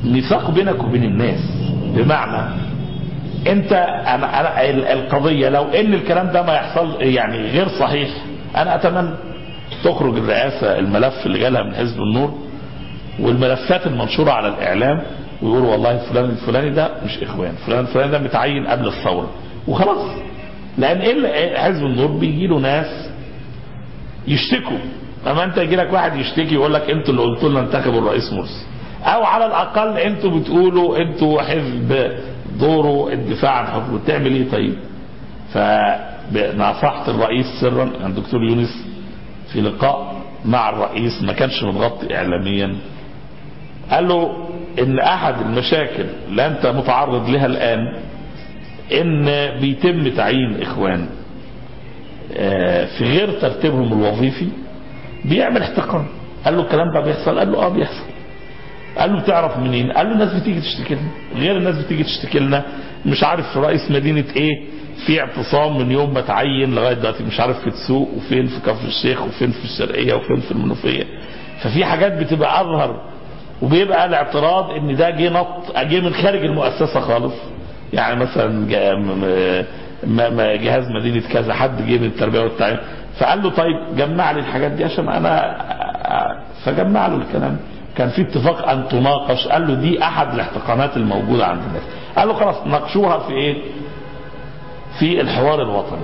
ميثاق بينك وبين الناس بمعنى انت انا, أنا ال- القضيه لو ان الكلام ده ما يحصل يعني غير صحيح انا اتمنى تخرج الرئاسه الملف اللي جالها من حزب النور والملفات المنشوره على الاعلام ويقولوا والله فلان الفلاني ده مش اخوان فلان الفلاني ده متعين قبل الثوره وخلاص لان ايه اللي- حزب النور بيجي له ناس يشتكوا اما انت يجي لك واحد يشتكي يقول لك انتوا اللي قلتوا لنا انتخبوا الرئيس مرسي او على الاقل انتوا بتقولوا انتوا حزب دوره الدفاع عن حكمه تعمل ايه طيب فنصحت الرئيس سرا عن دكتور يونس في لقاء مع الرئيس ما كانش متغطي اعلاميا قال له ان احد المشاكل اللي انت متعرض لها الان ان بيتم تعيين اخوان آه، في غير ترتيبهم الوظيفي بيعمل احتقان قال له الكلام ده بيحصل قال له اه بيحصل قال له بتعرف منين قال له الناس بتيجي تشتكي لنا غير الناس بتيجي تشتكي لنا مش عارف في رئيس مدينة ايه في اعتصام من يوم ما تعين لغاية دلوقتي مش عارف في تسوق وفين في كفر الشيخ وفين في الشرقية وفين في المنوفية ففي حاجات بتبقى اظهر وبيبقى الاعتراض ان ده جه نط جه من خارج المؤسسة خالص يعني مثلا جا- م- م- م- م- جهاز مدينة كذا حد جه من التربية والتعليم فقال له طيب جمع لي الحاجات دي عشان انا فجمع له الكلام كان في اتفاق ان تناقش قال له دي احد الاحتقانات الموجودة عند الناس قال له خلاص ناقشوها في ايه في الحوار الوطني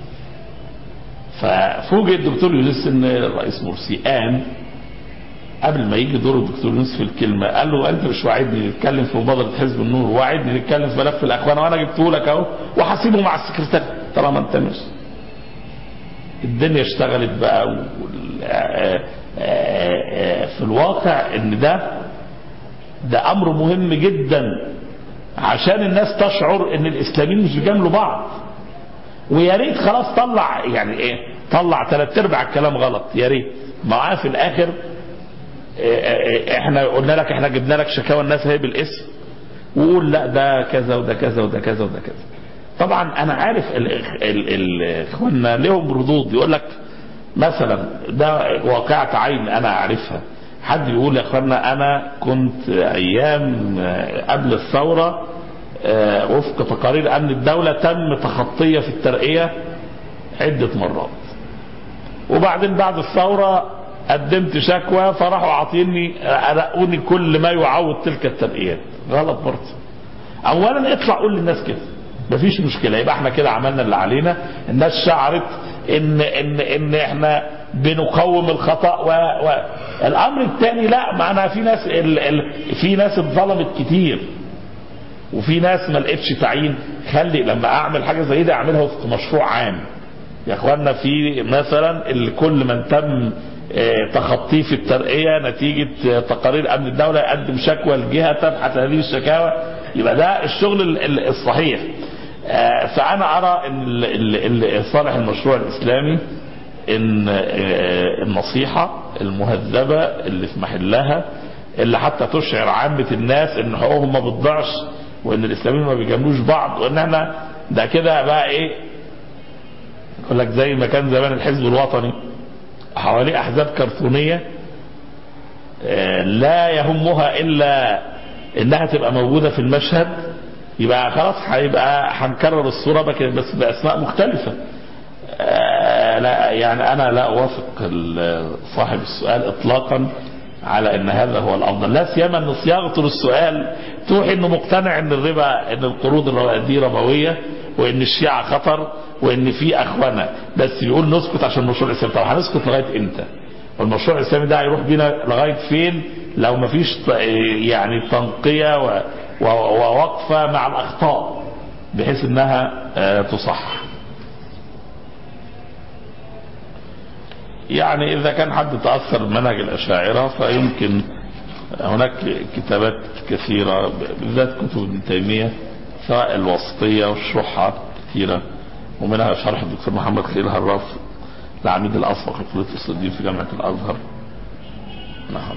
ففوجئ الدكتور يونس ان الرئيس مرسي قام قبل ما يجي دور الدكتور يونس في الكلمه قال له انت مش واعدني نتكلم في مبادره حزب النور واعدني نتكلم في ملف الاخوان وانا جبته لك اهو وهسيبه مع السكرتير طالما انت مش الدنيا اشتغلت بقى وال- آه، آه، آه، في الواقع ان ده ده امر مهم جدا عشان الناس تشعر ان الاسلاميين مش بيجاملوا بعض ويا ريت خلاص طلع يعني ايه طلع ثلاث ارباع الكلام غلط يا ريت معاه في الاخر احنا قلنا لك احنا جبنا لك شكاوى الناس هي بالاسم وقول لا ده كذا وده كذا وده كذا وده كذا طبعا انا عارف ال- ال- ال- اخواننا لهم ردود يقول لك مثلا ده واقعة عين انا اعرفها حد يقول يا اخوانا انا كنت ايام آه، قبل الثورة آه، وفق تقارير امن الدولة تم تخطية في الترقية عدة مرات وبعدين بعد الثورة قدمت شكوى فراحوا عاطيني رقوني كل ما يعوض تلك الترقيات غلط برضه اولا اطلع قول للناس كده مفيش مشكله يبقى احنا كده عملنا اللي علينا الناس شعرت ان ان ان احنا بنقوم الخطا و, و الامر الثاني لا معنا في ناس ال ال في ناس اتظلمت كتير وفي ناس ما لقتش تعيين خلي لما اعمل حاجه زي دي اعملها وفق مشروع عام يا اخوانا في مثلا ال- كل من تم آه، تخطيه في الترقية نتيجة آه، تقارير أمن الدولة يقدم شكوى لجهة تبحث هذه الشكاوى يبقى ده الشغل ال- ال- الصحيح آه، فأنا أرى أن ال- ال- ال- صالح المشروع الإسلامي ان آه، النصيحة المهذبة اللي في محلها اللي حتى تشعر عامة الناس ان حقوقهم ما بتضيعش وان الاسلاميين ما بيجاملوش بعض وان احنا ده كده بقى ايه يقول لك زي ما كان زمان الحزب الوطني حواليه احزاب كرتونية آه، لا يهمها الا انها تبقى موجودة في المشهد يبقى خلاص هيبقى هنكرر الصورة بك- بس باسماء مختلفة آه، لا يعني انا لا اوافق ال- صاحب السؤال اطلاقا على ان هذا هو الافضل لا سيما ان صياغته للسؤال توحي انه مقتنع ان الربا ان القروض الرو- دي ربويه وان الشيعه خطر وان في اخوانا بس بيقول نسكت عشان المشروع الاسلامي طب هنسكت لغايه امتى؟ والمشروع الاسلامي ده هيروح بينا لغايه فين لو ما فيش ت- يعني تنقيه و- و- ووقفه مع الاخطاء بحيث انها آه، تصحح يعني إذا كان حد تأثر بمنهج الأشاعرة فيمكن هناك كتابات كثيرة بالذات كتب ابن تيمية سواء الوسطية والشروحها كثيرة ومنها شرح الدكتور محمد خليل هراف العميد الأسبق لكلية أصول الدين في جامعة الأزهر نعم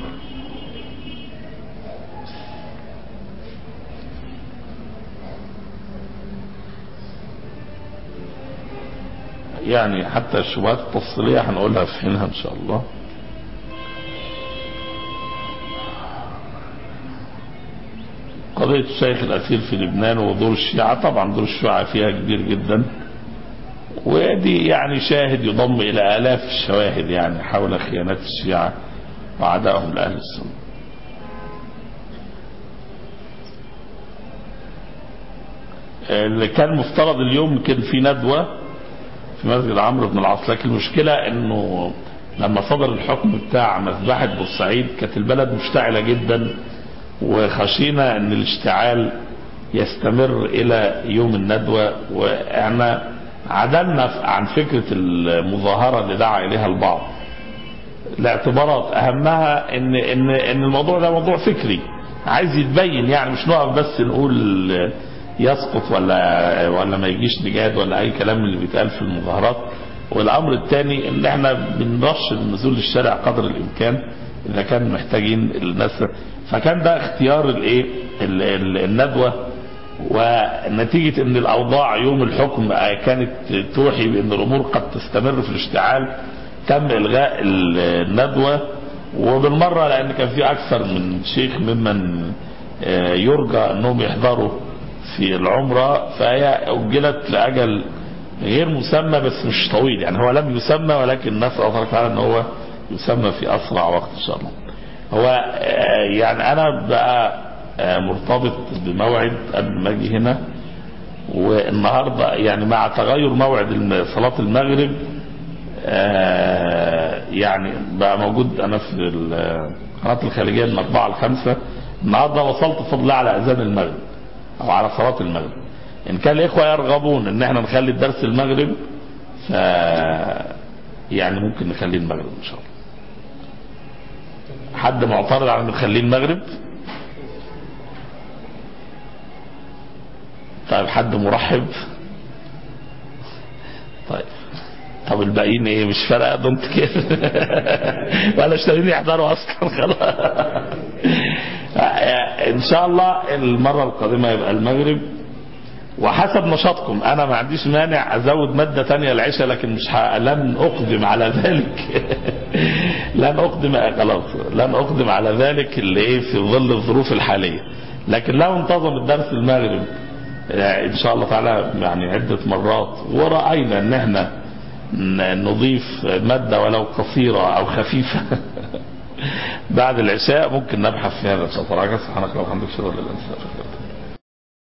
يعني حتى الشبهات التفصيلية هنقولها في حينها إن شاء الله قضية الشيخ الأسير في لبنان ودور الشيعة طبعا دور الشيعة فيها كبير جدا ودي يعني شاهد يضم إلى آلاف الشواهد يعني حول خيانات الشيعة وعدائهم لأهل السنة اللي كان مفترض اليوم كان في ندوة في مسجد عمرو بن العاص لكن المشكلة انه لما صدر الحكم بتاع مذبحة بورسعيد كانت البلد مشتعلة جدا وخشينا ان الاشتعال يستمر الى يوم الندوة واحنا عدلنا عن فكرة المظاهرة اللي دعا اليها البعض لاعتبارات اهمها ان ان ان الموضوع ده موضوع فكري عايز يتبين يعني مش نقف بس نقول يسقط ولا ولا ما يجيش نجاد ولا اي كلام اللي بيتقال في المظاهرات والامر الثاني ان احنا بنرش النزول للشارع قدر الامكان اذا كان محتاجين الناس فكان ده اختيار الايه الندوه ونتيجه ان الاوضاع يوم الحكم كانت توحي بان الامور قد تستمر في الاشتعال تم الغاء الندوه وبالمره لان كان في اكثر من شيخ ممن يرجى انهم يحضروا في العمرة فهي أجلت لأجل غير مسمى بس مش طويل يعني هو لم يسمى ولكن نسأل الله تعالى أن هو يسمى في أسرع وقت إن شاء الله هو يعني أنا بقى مرتبط بموعد قبل ما أجي هنا والنهاردة يعني مع تغير موعد صلاة المغرب يعني بقى موجود أنا في القناة الخارجية من 4 ل 5 النهارده وصلت فضل على أذان المغرب او على صلاة المغرب ان كان الاخوة يرغبون ان احنا نخلي الدرس المغرب ف يعني ممكن نخليه المغرب ان شاء الله حد معترض على ان نخليه المغرب طيب حد مرحب طيب طب الباقيين ايه مش فارقه دمت كده ولا اشترين يحضروا اصلا خلاص ان شاء الله المره القادمه يبقى المغرب وحسب نشاطكم انا ما عنديش مانع ازود ماده تانية العشاء لكن مش ح... لن اقدم على ذلك لن اقدم خلاص لن اقدم على ذلك اللي ايه في ظل الظروف الحاليه لكن لو انتظم الدرس المغرب ان شاء الله تعالى يعني عده مرات وراينا ان احنا نضيف ماده ولو قصيره او خفيفه بعد العشاء ممكن نبحث في هذا سبحانك اللهم وبحمدك اشهد ان لا اله الا انت